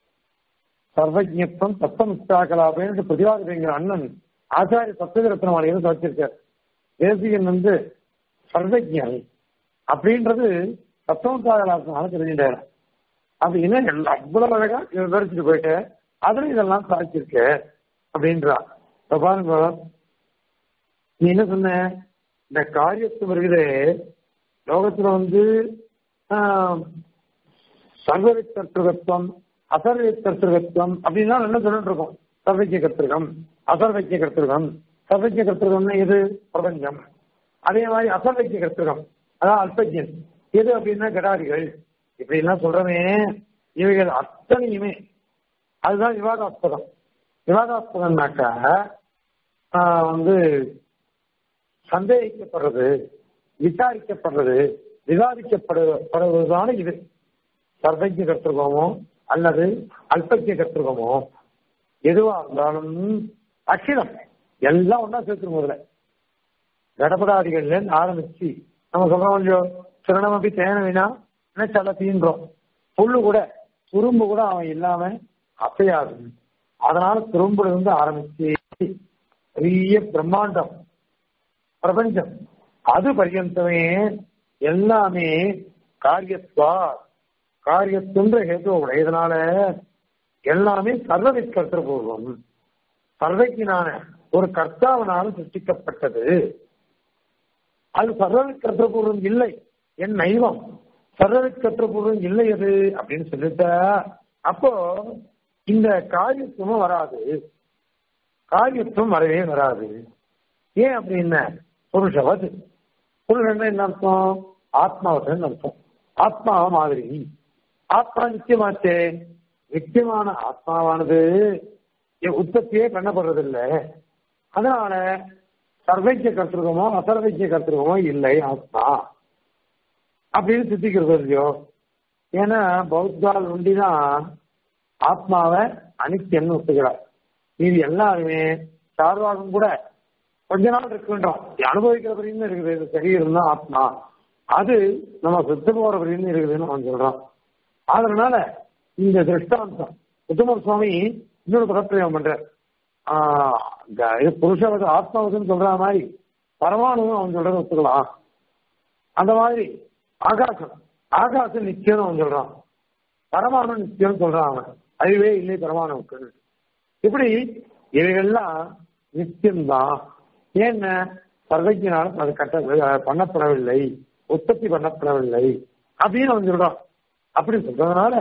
சர்வஜத்வம் தத்தம் கலாபேன்னு பிரதிவாதிங்கிற அண்ணன் ஆச்சாரிய சத்தியரத்னமாளிகள் வச்சிருக்கார் தேசிகன் வந்து சர்வஜன் அப்படின்றது தத்துவம் கலாபத்தினால தெரிஞ்சுட்டாரு அப்படின்னு அவ்வளவு அழகா விவரிச்சுட்டு போயிட்டு அதுல இதெல்லாம் சாதிச்சிருக்க அப்படின்றா இப்ப பாருங்க நீ என்ன சொன்ன இந்த காரியத்து வருகிறே லோகத்துல வந்து சர்வவித்தர்த்தகம் அசர்வித்தர்த்தகம் அப்படின்னா என்ன சொல்லிட்டு இருக்கோம் சர்வஜ கர்த்தகம் அசர்வஜ கர்த்தகம் சர்வஜ கர்த்தகம்னா எது பிரபஞ்சம் அதே மாதிரி அசர்வஜ கர்த்தகம் அதான் அல்பஜன் எது அப்படின்னா கடாரிகள் இப்படி எல்லாம் சொல்றமே இவைகள் அத்தனையுமே அதுதான் விவாதாஸ்பதம் விவாதாஸ்பதம்னாக்கா வந்து சந்தேகிக்கப்படுறது விசாரிக்கப்படுறது விவாதிக்கப்படுவதுதான இது சர்வஜ கர்த்தகமோ அல்லது அல்பஜ கர்த்தகமோ எதுவா இருந்தாலும் அகிலம் எல்லாம் ஒன்னா சேர்த்துரும் முதல்ல கடபடாதிகள்ல ஆரம்பிச்சு நம்ம சொல்றோம் இல்லையோ சிரணம் அப்படி தேனவினா சலத்தீன்றோம் புல்லு கூட துரும்பு கூட அவன் இல்லாம அசையாது அதனால துரும்புல இருந்து ஆரம்பிச்சு பெரிய பிரம்மாண்டம் பிரபஞ்சம் அது பரியந்தமே எல்லாமே காரியத்வா காரியத்துன்ற ஹேது உடையதுனால எல்லாமே சர்வவித் கர்த்தபூர்வம் சர்வைக்கினான ஒரு கர்த்தாவனால சிருஷ்டிக்கப்பட்டது அது சர்வவித் கர்த்தபூர்வம் இல்லை என் நைவம் சர்வவித் கர்த்தபூர்வம் இல்லை அது அப்படின்னு சொல்லிட்டா அப்போ இந்த காரியத்துவம் வராது காரியத்துவம் வரவே வராது ஏன் அப்படின்னா புருஷவது புருஷன் என்ன அர்த்தம் ஆத்மாவதன் அர்த்தம் ஆத்மா மாதிரி ஆத்மா நிச்சயமாச்சே நிச்சயமான ஆத்மாவானது உற்பத்தியே பண்ணப்படுறதில்லை அதனால சர்வைக்கிய கர்த்தகமோ அசர்வைக்கிய கர்த்தகமோ இல்லை ஆத்மா அப்படின்னு சித்திக்கிறது இல்லையோ ஏன்னா பௌத்தால் ஒண்டிதான் ஆத்மாவை அனித்தியன்னு ஒத்துக்கிறார் இது எல்லாருமே சார்வாகம் கூட கொஞ்ச நாள் இருக்கின்றோம் அனுபவிக்கிற வரையும் இருக்குது இது சரீரம் தான் ஆத்மா அது நம்ம சுத்த போற வரையும் இருக்குதுன்னு அவன் சொல்றான் அதனால இந்த திருஷ்டாந்தம் உத்தம சுவாமி இன்னொரு பதப்பிரயோகம் பண்ற இது புருஷவது ஆத்மாவதுன்னு சொல்ற மாதிரி பரமாணுவும் அவன் சொல்றத ஒத்துக்கலாம் அந்த மாதிரி ஆகாசம் ஆகாசம் நிச்சயம் அவன் சொல்றான் பரமாணு நிச்சயம் சொல்றான் அவன் அறிவே இல்லை பரமாணுவுக்கு இப்படி இவைகள்லாம் நிச்சயம்தான் ஏன்னா சர்வஜனால அது கட்ட பண்ணப்படவில்லை உற்பத்தி பண்ணப்படவில்லை அப்படின்னு அவன் சொல்றான் அப்படி சொல்றதுனால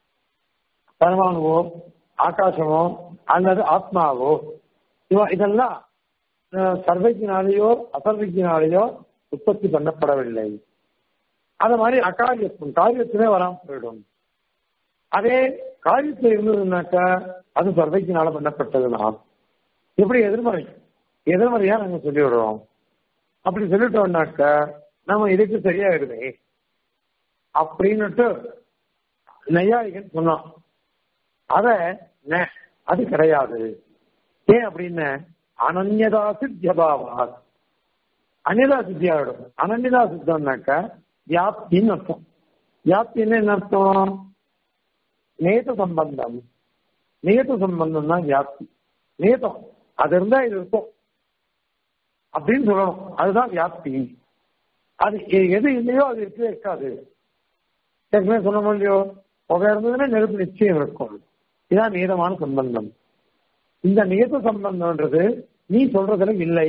பரமாணுவோ ஆகாசமோ அல்லது ஆத்மாவோ இதெல்லாம் சர்வஜனாலேயோ அசர்வஜனாலேயோ உற்பத்தி பண்ணப்படவில்லை அது மாதிரி அகாரியத்துவம் காரியத்துமே வராம போயிடும் அதே காரியத்தில் இருந்ததுனாக்கா அது சர்வைக்கினால பண்ணப்பட்டதுதான் இப்படி எதிர்மறை எதிர்மறையா நாங்க சொல்லி விடுறோம் அப்படி சொல்லிட்டோம்னாக்கா நம்ம இதுக்கு சரியாயிடுமே அப்படின்னுட்டு நையாயிகன் சொன்னான் அத அது கிடையாது ஏன் அப்படின்னு அனன்யதா சித்தியபாவா அந்நியதா சித்தியாயிடும் அனன்யதா சித்தம்னாக்கா வியாப்தின்னு அர்த்தம் வியாப்தின்னு என்ன அர்த்தம் நேத சம்பந்தம் நேத சம்பந்தம் தான் வியாப்தி நேதம் அது இருந்தா இது இருக்கும் அப்படின்னு சொல்லணும் அதுதான் வியாப்தி அது எது இல்லையோ அது இருக்கவே இருக்காது ஏற்கனவே சொன்ன இல்லையோ புகை இருந்ததுன்னா நெருப்பு நிச்சயம் இருக்கும் இதான் நீதமான சம்பந்தம் இந்த நியத சம்பந்தம்ன்றது நீ சொல்றதுல இல்லை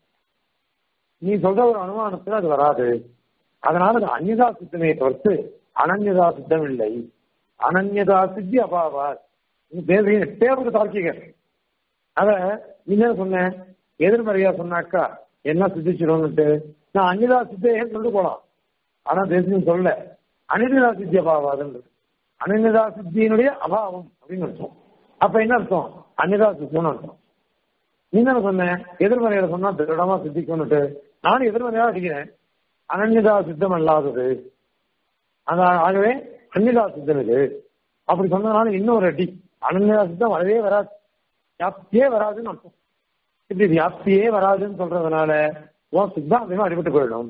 நீ சொல்ற ஒரு அனுமானத்துல அது வராது அதனால அது அந்நியதா சித்தமே தவிர்த்து அனன்யதா சித்தம் இல்லை அனன்யதா சித்தி அபாவா தேவருக்கு தார்க்கிகர் அத நீ என்ன சொன்ன எதிர்மறையா சொன்னாக்கா என்ன சித்திச்சிடும்னுட்டு நான் அந்நிதா சித்தேன்னு சொல்லிட்டு போலாம் ஆனா தேசியம் சொல்ல அனிதா சித்தி அபாவாதுன்றது அனிதா சித்தியினுடைய அபாவம் அப்படின்னு அர்த்தம் அப்ப என்ன அர்த்தம் அன்னிதா சித்தம்னு அர்த்தம் நீ தானே சொன்ன எதிர்மறையில சொன்னா திருடமா சித்திக்கும்னுட்டு நானும் எதிர்மறையா அடிக்கிறேன் அனன்யதா சித்தம் அல்லாதது அந்த ஆகவே அன்னிதா சித்தம் இது அப்படி சொன்னதுனால இன்னொரு அடி அனன்யதா சித்தம் வரவே வராது வியாப்தியே வராதுன்னு அர்த்தம் இப்படி வியாப்தியே வராதுன்னு சொல்றதுனால உன் சித்தாந்தமே அடிபட்டு போயிடும்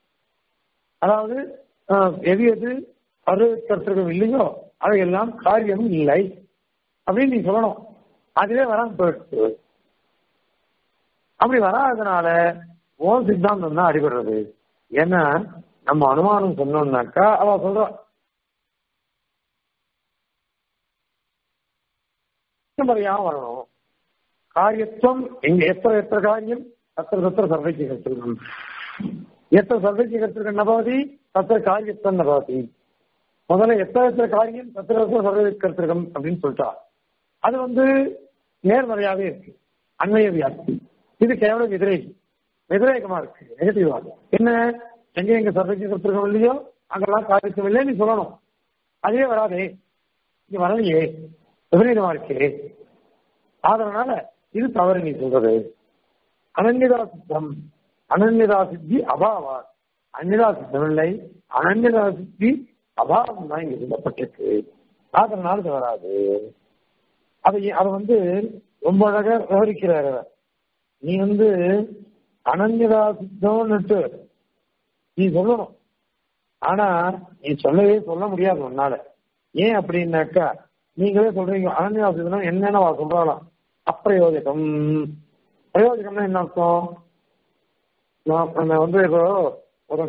அதாவது எது எது அருவத்திற்கும் இல்லையோ அவையெல்லாம் காரியம் இல்லை அப்படின்னு நீ சொல்லணும் அதுவே வராம போயிடுச்சு அப்படி வராததுனால ஓன் சித்தாந்தம் தான் அடிபடுறது ஏன்னா நம்ம அனுமானம் சொன்னோம்னாக்கா அவ சொல்ற முறையா வரணும் காரியத்துவம் எங்க எத்தனை எத்தனை காரியம் தத்திர தத்திர சர்வைக்கு கற்றுக்கணும் எத்தனை சர்வைக்கு கற்றுக்க நபவதி தத்திர காரியத்துவம் நபவதி முதல்ல எத்தனை எத்தனை காரியம் தத்திர தத்திர சர்வை கற்றுக்கம் அப்படின்னு சொல்லிட்டா அது வந்து நேர்மறையாவே இருக்கு அண்மைய வியாப்தி இது கேவலம் எதிரேகி எதிரேகமா இருக்கு நெகட்டிவா என்ன எங்க எங்க சர்வைக்கு கற்றுக்கம் இல்லையோ அங்கெல்லாம் காரியத்துவம் இல்லை நீ சொல்லணும் அதே வராதே இங்க வரலையே விபரீதமா இருக்கே அதனால இது தவறு நீ சொல்றது அனன்யதா சித்தம் அனன்யதா சித்தி அபாவா அந்நிதா சித்தம் இல்லை அனன்யதா சித்தி அபாவம் தான் இங்க சொல்லப்பட்டிருக்கு அதனால இது வராது அதை அதை வந்து ரொம்ப அழகா விவரிக்கிறார் நீ வந்து அனன்யதா சித்தம்னுட்டு நீ சொல்லணும் ஆனா நீ சொல்லவே சொல்ல முடியாது உன்னால ஏன் அப்படின்னாக்கா நீங்களே சொல்றீங்க அனன்யதா சித்தம் என்னென்ன சொல்றாலாம் அப்பிரயோஜகம் பிரயோஜகம்னா என்ன அர்த்தம் நான் நான் வந்து இப்போ ஒரு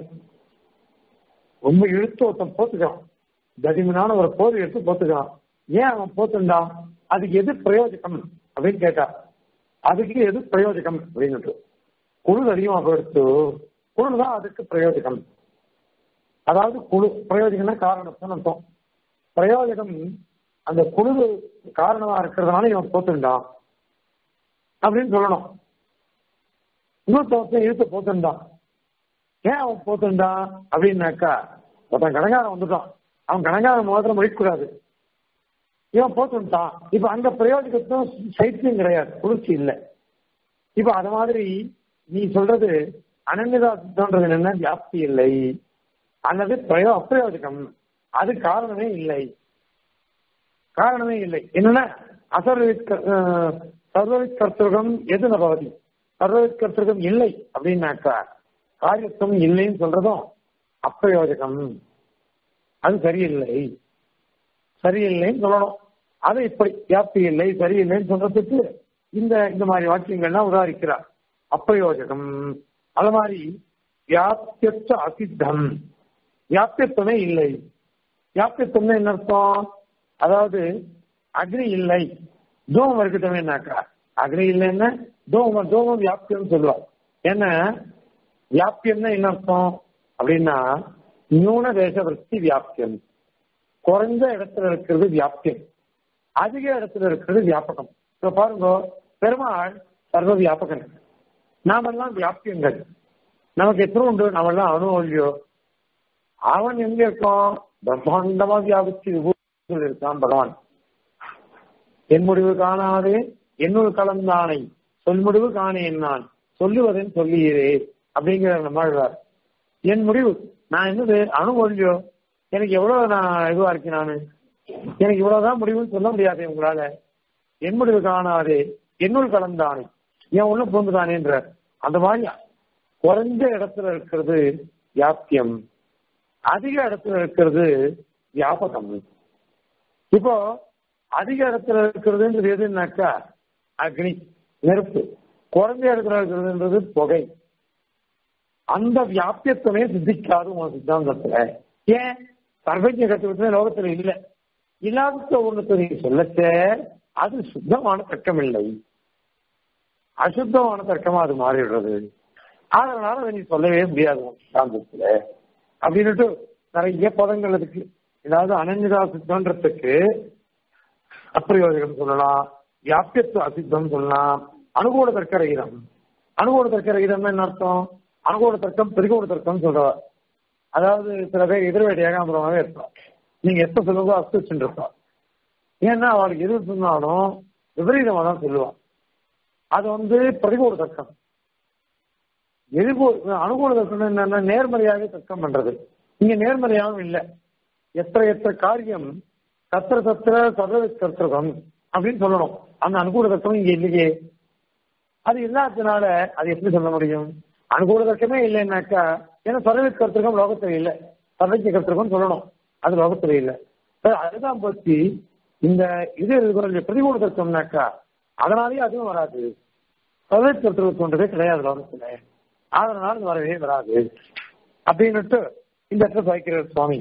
ரொம்ப இழுத்து ஒருத்தன் போத்துக்கான் தடிமனான ஒரு போர் எடுத்து போத்துக்கான் ஏன் அவன் போத்துண்டா அதுக்கு எது பிரயோஜனம் அப்படின்னு கேட்டா அதுக்கு எது பிரயோஜனம் அப்படின்னுட்டு குளிர் அதிகமா போயிடுத்து குளிர் தான் அதுக்கு பிரயோஜனம் அதாவது குழு பிரயோஜனம்னா காரணம் அர்த்தம் பிரயோஜனம் அந்த குழு காரணமா இருக்கிறதுனால இவன் போத்துண்டான் அப்படின்னு சொல்லணும் இன்னொருத்தன் இழுத்து போத்துண்டான் ஏன் அவன் போத்துண்டான் அப்படின்னாக்கா ஒருத்தன் கடங்காரன் வந்துட்டான் அவன் கடங்காரன் மாத்திரம் முடிக்கக்கூடாது இவன் போத்துட்டான் இப்ப அங்க பிரயோஜனத்தும் சைத்தியம் கிடையாது குளிர்ச்சி இல்லை இப்ப அது மாதிரி நீ சொல்றது அனன்யதா சித்தம்ன்றது என்ன வியாப்தி இல்லை அல்லது பிரயோ அப்பிரயோஜகம் அது காரணமே இல்லை காரணமே இல்லை என்னன்னா அசர்வித் சர்வவித் கர்த்தகம் எது நபவதி சர்வவித் கர்த்தகம் இல்லை அப்படின்னாக்கா காரியத்துவம் இல்லைன்னு சொல்றதும் அப்பிரயோஜகம் அது சரியில்லை சரியில்லைன்னு சொல்லணும் அது இப்படி வியாப்தி இல்லை சரியில்லைன்னு சொல்றதுக்கு இந்த இந்த மாதிரி வாக்கியங்கள்லாம் உதாரிக்கிறார் அப்பிரயோஜகம் அது மாதிரி வியாப்தியற்ற அசித்தம் வியாப்தியத்துவமே இல்லை வியாப்தியத்துவம் என்ன அர்த்தம் அதாவது அக்னி இல்லை தூமம் இருக்கட்டுமேனாக்கா அக்னி இல்லைன்னா தூமம் தூமம் வியாப்தியம் சொல்லுவார் என்ன வியாப்தியம்னா என்ன அர்த்தம் அப்படின்னா நியூன தேச விற்பி வியாப்தியம் குறைஞ்ச இடத்துல இருக்கிறது வியாப்தியம் அதிக இடத்துல இருக்கிறது வியாபகம் இப்ப பாருங்க பெருமாள் சர்வ வியாபகன் நாமெல்லாம் வியாப்தியங்கள் நமக்கு எத்தனை உண்டு நாமெல்லாம் அனுபவியோ அவன் எங்க இருக்கான் பிரம்மாண்டமா வியாபிச்சு விபூதிகள் இருக்கான் பகவான் என் முடிவு காணாதே என்னுள் கலந்தானை சொல் முடிவு காணேன் நான் சொல்லுவதன் சொல்லுகிறே அப்படிங்கிற நம்மாழ்வார் என் முடிவு நான் என்னது அணுமொழியோ எனக்கு எவ்வளவு நான் இதுவா இருக்கேன் நானு எனக்கு இவ்வளவுதான் முடிவுன்னு சொல்ல முடியாது உங்களால என் முடிவு காணாதே என்னுள் கலந்தானே என் உள்ள பூந்துதானேன்ற அந்த மாதிரி குறைஞ்ச இடத்துல இருக்கிறது வியாப்தியம் அதிக இடத்துல இருக்கிறது வியாபகம் இப்போ அதிக இடத்துல இருக்கிறதுன்றது எதுனாக்கா அக்னி நெருப்பு குறைஞ்ச இடத்துல இருக்கிறதுன்றது புகை அந்த வியாபியத்துவமே சித்திக்காது உன் சித்தாந்தத்துல ஏன் சர்வஜ கத்துவத்துல லோகத்துல இல்ல இல்லாத ஒண்ணுக்கு நீ சொல்லச்ச அது சுத்தமான தர்க்கம் இல்லை அசுத்தமான தர்க்கமா அது மாறிடுறது அதனால அதை நீ சொல்லவே முடியாது உன் சித்தாந்தத்துல அப்படின்னுட்டு நிறைய பதங்கள் இருக்கு ஏதாவது அனன்யதா சித்தன்றதுக்கு அப்பிரயோஜகம் சொல்லலாம் வியாபியத்துவ அசித்தம் சொல்லலாம் அனுகூல தர்க்க ரகிதம் அனுகூல தர்க்க ரகிதம் என்ன அர்த்தம் அனுகூல தர்க்கம் பெருகூல தர்க்கம் சொல்றவா அதாவது சில பேர் எதிர்வேட்டு ஏகாம்பரமாவே இருப்பான் நீங்க எப்ப சொல்லுங்க அஸ்து வச்சுருப்பா ஏன்னா அவளுக்கு எது சொன்னாலும் விபரீதமா தான் சொல்லுவான் அது வந்து பிரதிகூல தர்க்கம் எதிர்கூ அனுகூல தர்க்கம் என்னன்னா நேர்மறையாக தர்க்கம் பண்றது இங்க நேர்மறையாகவும் இல்லை எத்தனை எத்தனை காரியம் கத்திர சத்திர சர்வ கர்த்தகம் அப்படின்னு சொல்லணும் அந்த அனுகூல தர்க்கம் இங்க இல்லையே அது இல்லாததுனால அது எப்படி சொல்ல முடியும் அனுகூல தர்க்கமே இல்லைன்னாக்கா ஏன்னா சர்வ கர்த்தகம் லோகத்துல இல்லை சர்வஜ கர்த்தகம் சொல்லணும் அது லோகத்துல இல்லை அதுதான் பத்தி இந்த இது பிரதிகூல தர்க்கம்னாக்கா அதனாலேயே அதுவும் வராது சர்வ கர்த்தகம் கொண்டதே கிடையாது லோகத்துல அதனால அது வரவே வராது அப்படின்னுட்டு இந்த இடத்துல சாய்க்கிறார் சுவாமி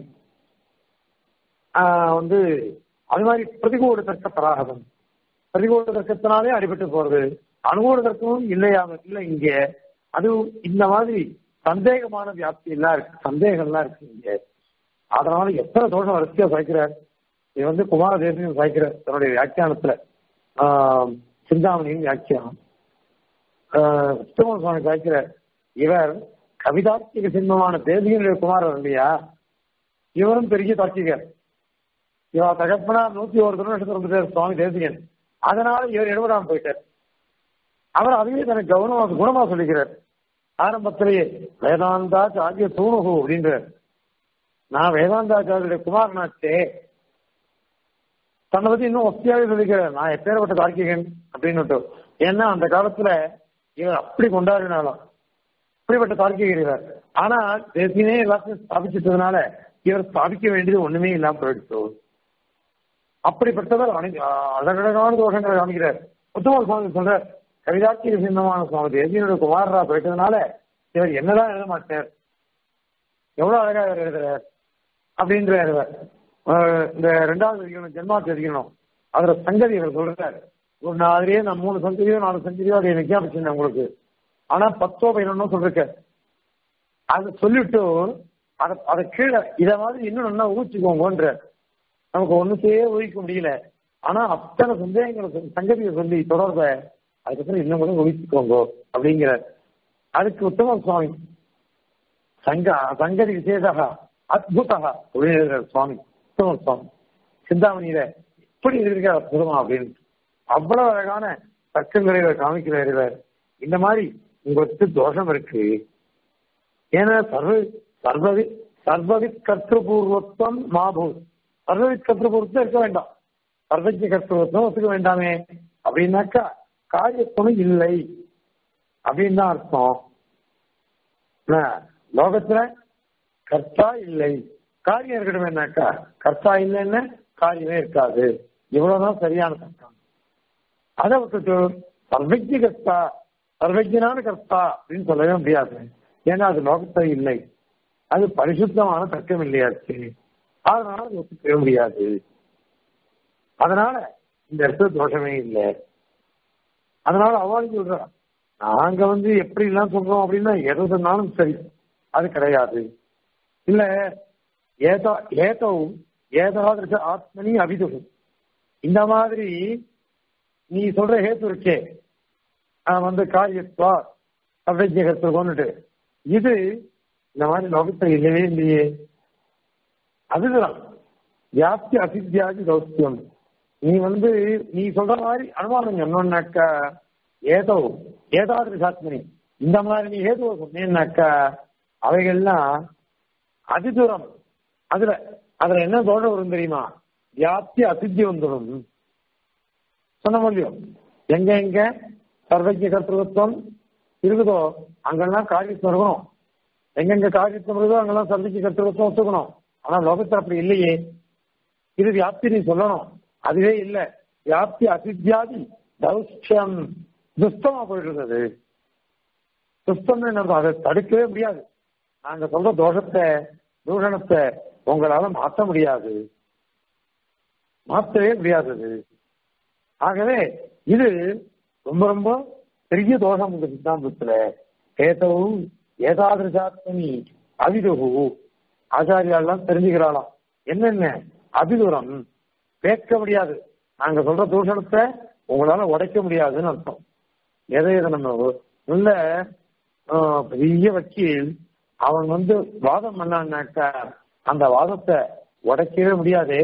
வந்து அது மாதிரி பிரதிகூல தர்க்க பராகதம் பிரதிகூல தர்க்கத்தினாலே அடிபட்டு போறது அனுகூல தர்க்கமும் இல்லையாம இல்லை இங்க அது இந்த மாதிரி சந்தேகமான வியாப்தி எல்லாம் இருக்கு சந்தேகம்லாம் இருக்கு இங்க அதனால எத்தனை தோஷம் வரிசையா சாய்க்கிறார் இது வந்து குமார தேசியம் சாய்க்கிறார் தன்னுடைய வியாக்கியானத்துல சிந்தாமணியின் வியாக்கியானம் உத்தம சுவாமி சாய்க்கிறார் இவர் கவிதார்த்திக சிம்மமான தேசியனுடைய குமாரர் இல்லையா இவரும் பெரிய தார்க்கிகர் இவ தகப்பனார் நூத்தி ஒரு திருநட்சத்திரம் வந்துட்டார் சுவாமி தேசிகன் அதனால இவர் எழுபதாம் போயிட்டார் அவர் அதுவே தனக்கு கவனமா குணமா சொல்லிக்கிறார் ஆரம்பத்திலேயே வேதாந்தாச்சாரிய தூணுகு அப்படின்றார் நான் வேதாந்தாச்சாரியுடைய குமாரனாச்சே தன்னை பத்தி இன்னும் ஒத்தியாவே சொல்லிக்கிறார் நான் எப்பேற்பட்ட தார்க்கிகன் அப்படின்னு ஏன்னா அந்த காலத்துல இவர் அப்படி கொண்டாடினாலும் அப்படிப்பட்ட தார்க்கிகர் இவர் ஆனா தேசியனே எல்லாத்தையும் ஸ்தாபிச்சிட்டதுனால இவர் ஸ்தாபிக்க வேண்டியது ஒண்ணுமே இல்லாம போயிடுச்சு அப்படிப்பட்டவர் அழகழகான தோஷங்களை காமிக்கிறார் உத்தம சுவாமி சொல்ற கவிதாட்சி சின்னமான சுவாமி தேசியனுடைய குமாரரா போயிட்டதுனால இவர் என்னதான் எழுத மாட்டார் எவ்வளவு அழகா இவர் எழுதுறார் அப்படின்ற எழுதுவார். அஹ் இந்த ரெண்டாவது அதிகணும் ஜென்மாத்து அதிகணும் அதுல சங்கதி இவர் சொல்றாரு ஒரு மாதிரியே நான் மூணு சங்கதியோ நாலு சங்கதியோ அதை எனக்கு ஞாபகம் உங்களுக்கு ஆனா பத்தோ பதினொன்னோ சொல்லிருக்காரு அதை சொல்லிட்டு அதை அதை கீழே இத மாதிரி இன்னும் நல்லா ஊச்சிக்கோங்கன்ற நமக்கு ஒண்ணுத்தையே ஊழிக்க முடியல ஆனா அத்தனை சந்தேகங்களை சொல்லி- சங்கதியை சொல்லி தொடர்ப அதுக்கப்புறம் இன்னும் கூட ஊழிச்சுக்கோங்க அப்படிங்கிற அதுக்கு உத்தம சுவாமி சங்க சங்கதி விசேஷா அத்புதா அப்படின்னு சுவாமி உத்தம சுவாமி சிந்தாமணியில இப்படி இருக்க அற்புதமா அப்படின்னு அவ்வளவு அழகான தர்க்கங்களை இவர் காமிக்கிறார் இவர் இந்த மாதிரி உங்களுக்கு தோஷம் இருக்கு ஏன்னா சர்வ சர்வவி சர்வவித் கர்த்தபூர்வத்துவம் மாபூத் சர்வவித் கர்த்தபூர்வத்துவம் இருக்க வேண்டாம் சர்வஜ கர்த்தபூர்வத்துவம் ஒத்துக்க வேண்டாமே அப்படின்னாக்கா காரியத்துவம் இல்லை அப்படின்னு தான் அர்த்தம் என்ன, லோகத்துல கர்த்தா இல்லை காரியம் இருக்கட்டும் என்னக்கா கர்த்தா இல்லைன்னா காரியமே இருக்காது இவ்வளவுதான் சரியான சட்டம் அதை விட்டுட்டு சர்வஜ கர்த்தா சர்வஜனான கர்த்தா அப்படின்னு சொல்லவே முடியாது ஏன்னா அது லோகத்துல இல்லை அது பரிசுத்தமான தர்க்கம் இல்லையாச்சு அதனால அது ஒத்துக்கவே முடியாது அதனால இந்த இடத்துல தோஷமே இல்லை அதனால அவளும் சொல்றா நாங்க வந்து எப்படி எல்லாம் சொல்றோம் அப்படின்னா எது சொன்னாலும் சரி அது கிடையாது இல்ல ஏதோ ஏதோ ஏதாவது ஆத்மனி அபிது இந்த மாதிரி நீ சொல்ற ஹேத்து இருக்கே ஆஹ் வந்து காரியத்வா அவ்வஜகத்தை கொண்டுட்டு இது இந்த மாதிரி லோகத்துல இல்லவே இல்லையே அதுதான் வியாப்தி அசித்தியாதி தௌத்தியம் நீ வந்து நீ சொல்ற மாதிரி அனுமானம் சொன்னோம்னாக்கா ஏதோ ஏதாவது சாத்மனி இந்த மாதிரி நீ ஏதோ சொன்னேன்னாக்கா அவைகள்லாம் அதிதூரம் அதுல அதுல என்ன தோஷம் வரும் தெரியுமா வியாப்தி அசித்தி வந்துடும் சொன்ன முடியும் எங்க எங்க சர்வஜ கர்த்தத்துவம் இருக்குதோ அங்கெல்லாம் காரியத்துவம் இருக்கணும் எங்கெங்க காரியத்துவம் இருக்குதோ அங்கெல்லாம் சர்வஜ கர்த்தத்துவம் ஒத்துக்கணும் ஆனா லோகத்துல அப்படி இல்லையே இது வியாப்தி நீ சொல்லணும் அதுவே இல்ல வியாப்தி அசித்தியாதி தௌஷ்யம் துஷ்டமா போயிட்டு இருந்தது துஷ்டம் என்ன அதை தடுக்கவே முடியாது நாங்க சொல்ற தோஷத்தை தூஷணத்தை உங்களால மாற்ற முடியாது மாற்றவே முடியாதது ஆகவே இது ரொம்ப ரொம்ப பெரிய தோஷம் இந்த சித்தாந்தத்துல ஏதவும் ஏதாதிருஷாத்மனி அவிதுகு ஆச்சாரியாலாம் தெரிஞ்சுக்கிறாளாம் என்னென்ன அபிதூரம் பேக்க முடியாது நாங்க சொல்ற தூஷணத்தை உங்களால உடைக்க முடியாதுன்னு அர்த்தம் எதை எதை நம்ம நல்ல ஆஹ், பெரிய வக்கீல் அவன் வந்து வாதம் பண்ணான்னாக்கா அந்த வாதத்தை உடைக்கவே முடியாதே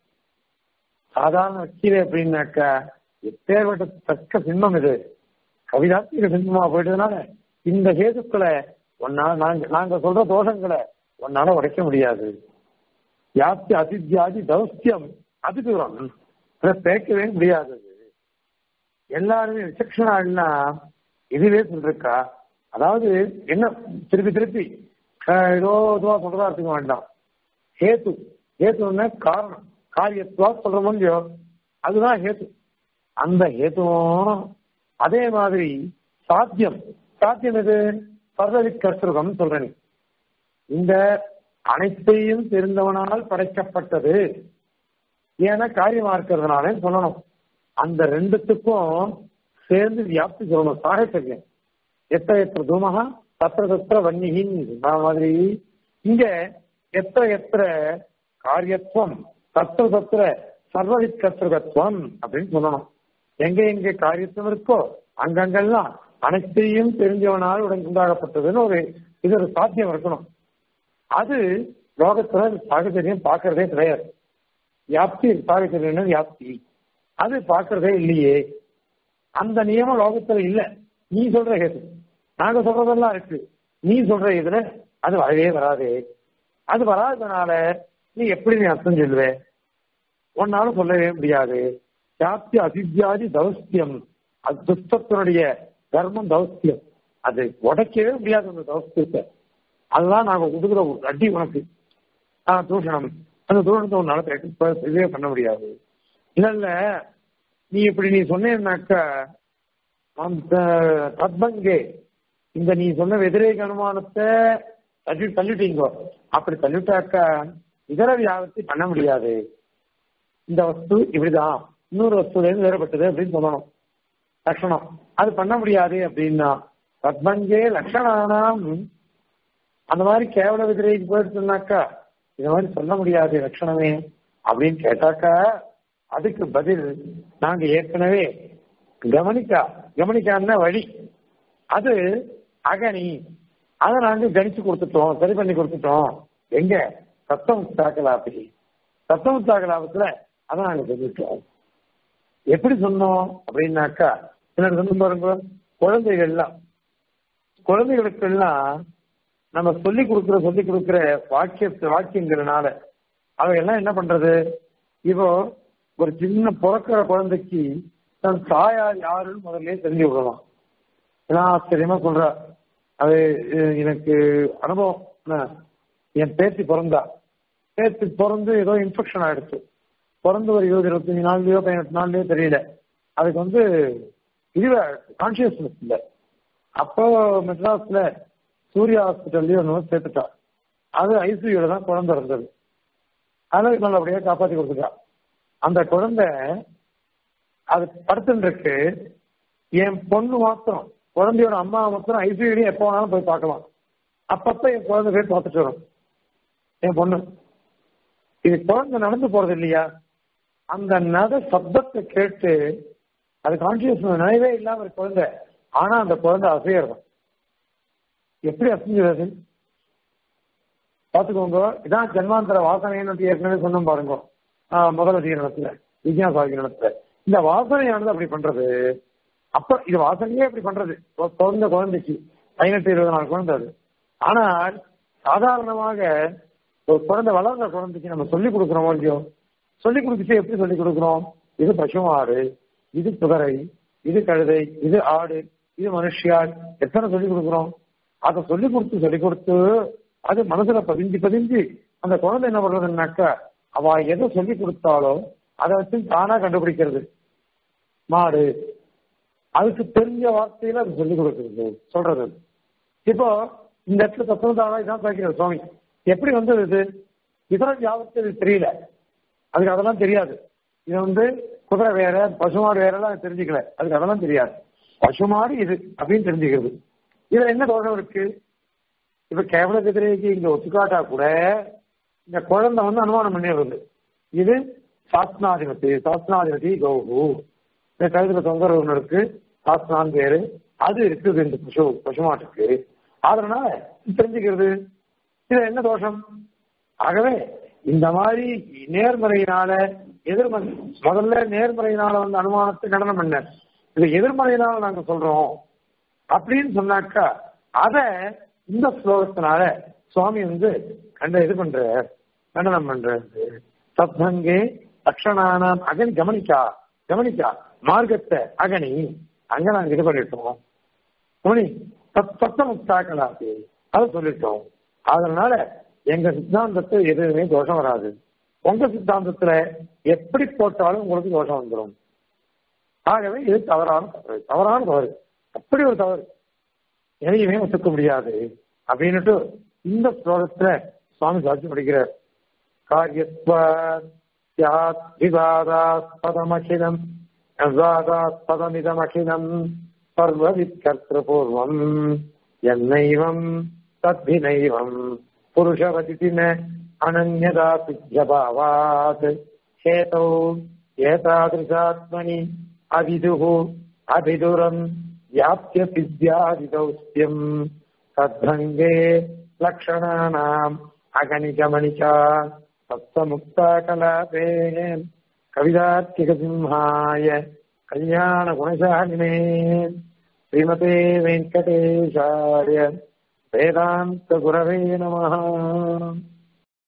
சாதாரண வக்கீல் அப்படின்னாக்கா எப்பேற்பட்ட தக்க சிம்மம் இது கவிதாத்மிக சிம்மமா போயிட்டதுனால இந்த ஹேதுக்களை ஒன்னால நாங்க நாங்க சொல்ற தோஷங்களை ஒன்னால உடைக்க முடியாது யாப்தி அதித்யாதி தௌஸ்தியம் அது தூரம் அதை பேக்கவே முடியாதது எல்லாருமே விசக்ஷனா இதுவே சொல்லிருக்கா அதாவது என்ன திருப்பி திருப்பி அஹ், ஏதோ இதுவா சொல்றதா இருக்க வேண்டாம் ஹேத்து ஹேத்துன்னா காரணம் காரியத்துவா சொல்ற முடியும் அதுதான் ஹேத்து அந்த ஹேத்துவும் அதே மாதிரி சாத்தியம் சாத்தியம் எது பர்வதி கர்த்தகம் சொல்றேன் இந்த அனைத்தையும் தெரிந்தவனால் படைக்கப்பட்டது ஏன்னா காரியமா இருக்கிறதுனால சொல்லணும் அந்த ரெண்டுத்துக்கும் சேர்ந்து வியாப்தி சொல்லணும் சாகச்சரியம் எத்த எத்த தூமகா தத்திர தத்திர வன்னிகின் சொன்ன மாதிரி இங்க எத்த எத்திர காரியத்துவம் தத்திர தத்திர சர்வவித் கர்த்தகத்துவம் அப்படின்னு சொல்லணும் எங்க எங்க காரியத்துவம் இருக்கோ அங்கங்கெல்லாம் அனைத்தையும் தெரிஞ்சவனால் உடன் உண்டாகப்பட்டதுன்னு ஒரு இது ஒரு சாத்தியம் இருக்கணும் அது லோகத்துல சாகச்சரியம் பார்க்கறதே கிடையாது வியாப்தி சாகச்சரியம்னா வியாப்தி அது பார்க்கறதே இல்லையே அந்த நியமம் லோகத்துல இல்ல நீ சொல்ற ஹேது நாங்க சொல்றதெல்லாம் இருக்கு நீ சொல்ற இதுல அது வரவே வராதே அது வராததுனால நீ எப்படி நீ அர்த்தம் சொல்லுவ உன்னால சொல்லவே முடியாது வியாப்தி அசித்தியாதி தௌஸ்தியம் அது துஷ்டத்தினுடைய தர்மம் தௌஸ்தியம் அது உடைக்கவே முடியாது அந்த தௌஸ்தியத்தை அதுதான் நாங்க கொடுக்குற ஒரு அடி உனக்கு ஆஹ் தூஷணம் அந்த தூஷணத்தை உன்னால practice இதுவே பண்ண முடியாது இல்ல இல்ல நீ இப்படி நீ சொன்னேன்னாக்கா அந்த தத்பங்கே இந்த நீ சொன்ன வெதிரேக அனுமானத்தை தள்ளி தள்ளிட்டீங்க அப்படி தள்ளிட்டாக்கா இதர வியாபத்தை பண்ண முடியாது இந்த வஸ்து இப்படிதான் இன்னொரு வஸ்துல இருந்து வேறுபட்டது அப்படின்னு சொல்லணும் லட்சணம் அது பண்ண முடியாது அப்படின்னா பத்மங்கே லட்சணானாம் அந்த மாதிரி கேவல விதிரைக்கு போயிடுச்சுனாக்கா இந்த மாதிரி சொல்ல முடியாது லட்சணமே அப்படின்னு கேட்டாக்கா அதுக்கு பதில் நாங்க ஏற்கனவே கவனிக்கா கவனிக்கான வழி அது அகனி அதை நாங்க கணிச்சு கொடுத்துட்டோம் சரி பண்ணி கொடுத்துட்டோம் எங்க சத்தமுத்தாக்கலாபி சத்தமுத்தாக்கலாபத்துல அதை நாங்க சொல்லிட்டோம் எப்படி சொன்னோம் அப்படின்னாக்கா என்ன சொன்ன பாருங்க குழந்தைகள்லாம் குழந்தைகளுக்கெல்லாம் நம்ம சொல்லி கொடுக்குற சொல்லி கொடுக்குற வாக்கிய வாக்கியங்கிறனால அவையெல்லாம் என்ன பண்றது இப்போ ஒரு சின்ன பிறக்கிற குழந்தைக்கு தன் தாயார் யாருன்னு முதல்ல தெரிஞ்சு விடலாம் ஏன்னா ஆச்சரியமா சொல்றா அது அஹ், எனக்கு அனுபவம் என்ன, என் பேத்தி பிறந்தா பேத்தி பிறந்து ஏதோ இன்ஃபெக்ஷன் ஆயிடுச்சு பிறந்து ஒரு இருபது இருபத்தஞ்சு நாள்லயோ பதினெட்டு நாள்லயோ தெரியல அதுக்கு வந்து இதுவே கான்சியஸ்னஸ் இல்லை அப்போ மெட்ராஸ்ல சூர்யா ஹாஸ்பிட்டல்லயும் ஒன்று சேர்த்துட்டா அது ஐசியூல தான் குழந்தை இருந்தது அதை நல்லபடியா காப்பாத்தி கொடுத்துட்டா அந்த குழந்தை அது படுத்துட்டு இருக்கு என் பொண்ணு மாத்திரம் குழந்தையோட அம்மா மாத்திரம் ஐசியூலையும் எப்போ வேணாலும் போய் பார்க்கலாம் அப்பப்ப என் குழந்தை போய் பார்த்துட்டு வரும் என் பொண்ணு இது குழந்தை நடந்து போறது இல்லையா அந்த நட சப்தத்தை கேட்டு அது கான்சியஸ் நினைவே இல்லாம ஒரு குழந்தை ஆனா அந்த குழந்தை அசையறதும் எப்படி அசைஞ்சிருது பாத்துக்கோங்க இதான் ஜென்மாந்தர வாசனைன்னு ஏற்கனவே சொன்னோம் பாருங்க ஆஹ் முதல் அதிகரணத்துல விஜயாச அதிகரணத்துல இந்த வாசனையானது அப்படி பண்றது அப்ப இது வாசனையே அப்படி பண்றது ஒரு பிறந்த குழந்தைக்கு பதினெட்டு இருபது நாள் குழந்தை அது ஆனால் சாதாரணமாக ஒரு குழந்தை வளர்ந்த குழந்தைக்கு நம்ம சொல்லி கொடுக்குறோமோ இல்லையோ சொல்லி கொடுத்துட்டு எப்படி சொல்லி கொடுக்குறோம் இது பசுமாடு இது குதிரை இது கழுதை இது ஆடு இது மனுஷியாள் எத்தனை சொல்லி கொடுக்குறோம் அதை சொல்லி கொடுத்து சொல்லி கொடுத்து அது மனசுல பதிஞ்சு பதிஞ்சு அந்த குழந்தை என்ன பண்றதுன்னாக்கா அவ எதை சொல்லி கொடுத்தாலோ அதை வச்சு தானா கண்டுபிடிக்கிறது மாடு அதுக்கு தெரிஞ்ச வார்த்தையில அது சொல்லி கொடுக்கிறது சொல்றது இப்போ இந்த இடத்துல தத்துவதானா இதான் கேட்கிறார் சுவாமி எப்படி வந்தது இது இதர வியாபத்து இது தெரியல அதுக்கு அதெல்லாம் தெரியாது இது வந்து குதிரை வேற பசுமாடு வேற எல்லாம் தெரிஞ்சுக்கல அதுக்கு அதெல்லாம் தெரியாது பசுமாடு இது அப்படின்னு தெரிஞ்சுக்கிறது இதுல என்ன தோஷம் இருக்கு இப்ப கேவல எதிரேக்கு இங்க ஒத்துக்காட்டா கூட இந்த குழந்தை வந்து அனுமானம் பண்ணிடுறது இது சாஸ்திராதிபதி சாஸ்திராதிபதி கௌகு இந்த கழுத்துல தொங்கர் ஒன்று இருக்கு சாஸ்திரான் பேரு அது இருக்குது இந்த பசு பசுமாட்டுக்கு அதனால தெரிஞ்சுக்கிறது இது என்ன தோஷம் ஆகவே இந்த மாதிரி நேர்மறையினால எதிர்மறை முதல்ல நேர்மறையினால வந்து அனுமானத்தை நடனம் பண்ண இது எதிர்மறையினால நாங்க சொல்றோம் அப்படின்னு சொன்னாக்கா அத இந்த ஸ்லோகத்தினால சுவாமி வந்து கண்ட இது பண்ற கண்டனம் பண்றது சத்சங்கே லட்சணானாம் அகனி கவனிக்கா கவனிக்கா மார்க்கத்தை அகனி அங்க நாங்க இது பண்ணிட்டோம் கவனி சத் சத்த முக்தாக்கலாது அதை சொல்லிட்டோம் அதனால எங்க சித்தாந்தத்தை எதுவுமே தோஷம் வராது உங்க சித்தாந்தத்துல எப்படி போட்டாலும் உங்களுக்கு தோஷம் வந்துடும் ஆகவே இது தவறான தவறு தவறான தவறு அப்படி ஒரு தவறு எதையுமே ஒத்துக்க முடியாது அப்படின்னுட்டு இந்த ஸ்லோகத்துல சுவாமி சாட்சி படிக்கிறார் காரியத்வாத் விவாதாஸ்பதமகிலம் விவாதாஸ்பதமிதமகிலம் சர்வவித் கர்த்தபூர்வம் என்னைவம் தத்வினைவம் புருஷவதிதி ந அனன்யதா சித்தியபாவாத் हेतौ एतादृशात्मनि अविदुः अभिदुरम् व्याप्य सिद्ध्यादिदौस्त्यम् तद्भङ्गे लक्षणानाम् अगणिकमणिका सप्तमुक्ताकलापे कविदार्थिकसिंहाय कल्याणगुणशालिने श्रीमते वेङ्कटेशाय वेदान्तगुरवे नमः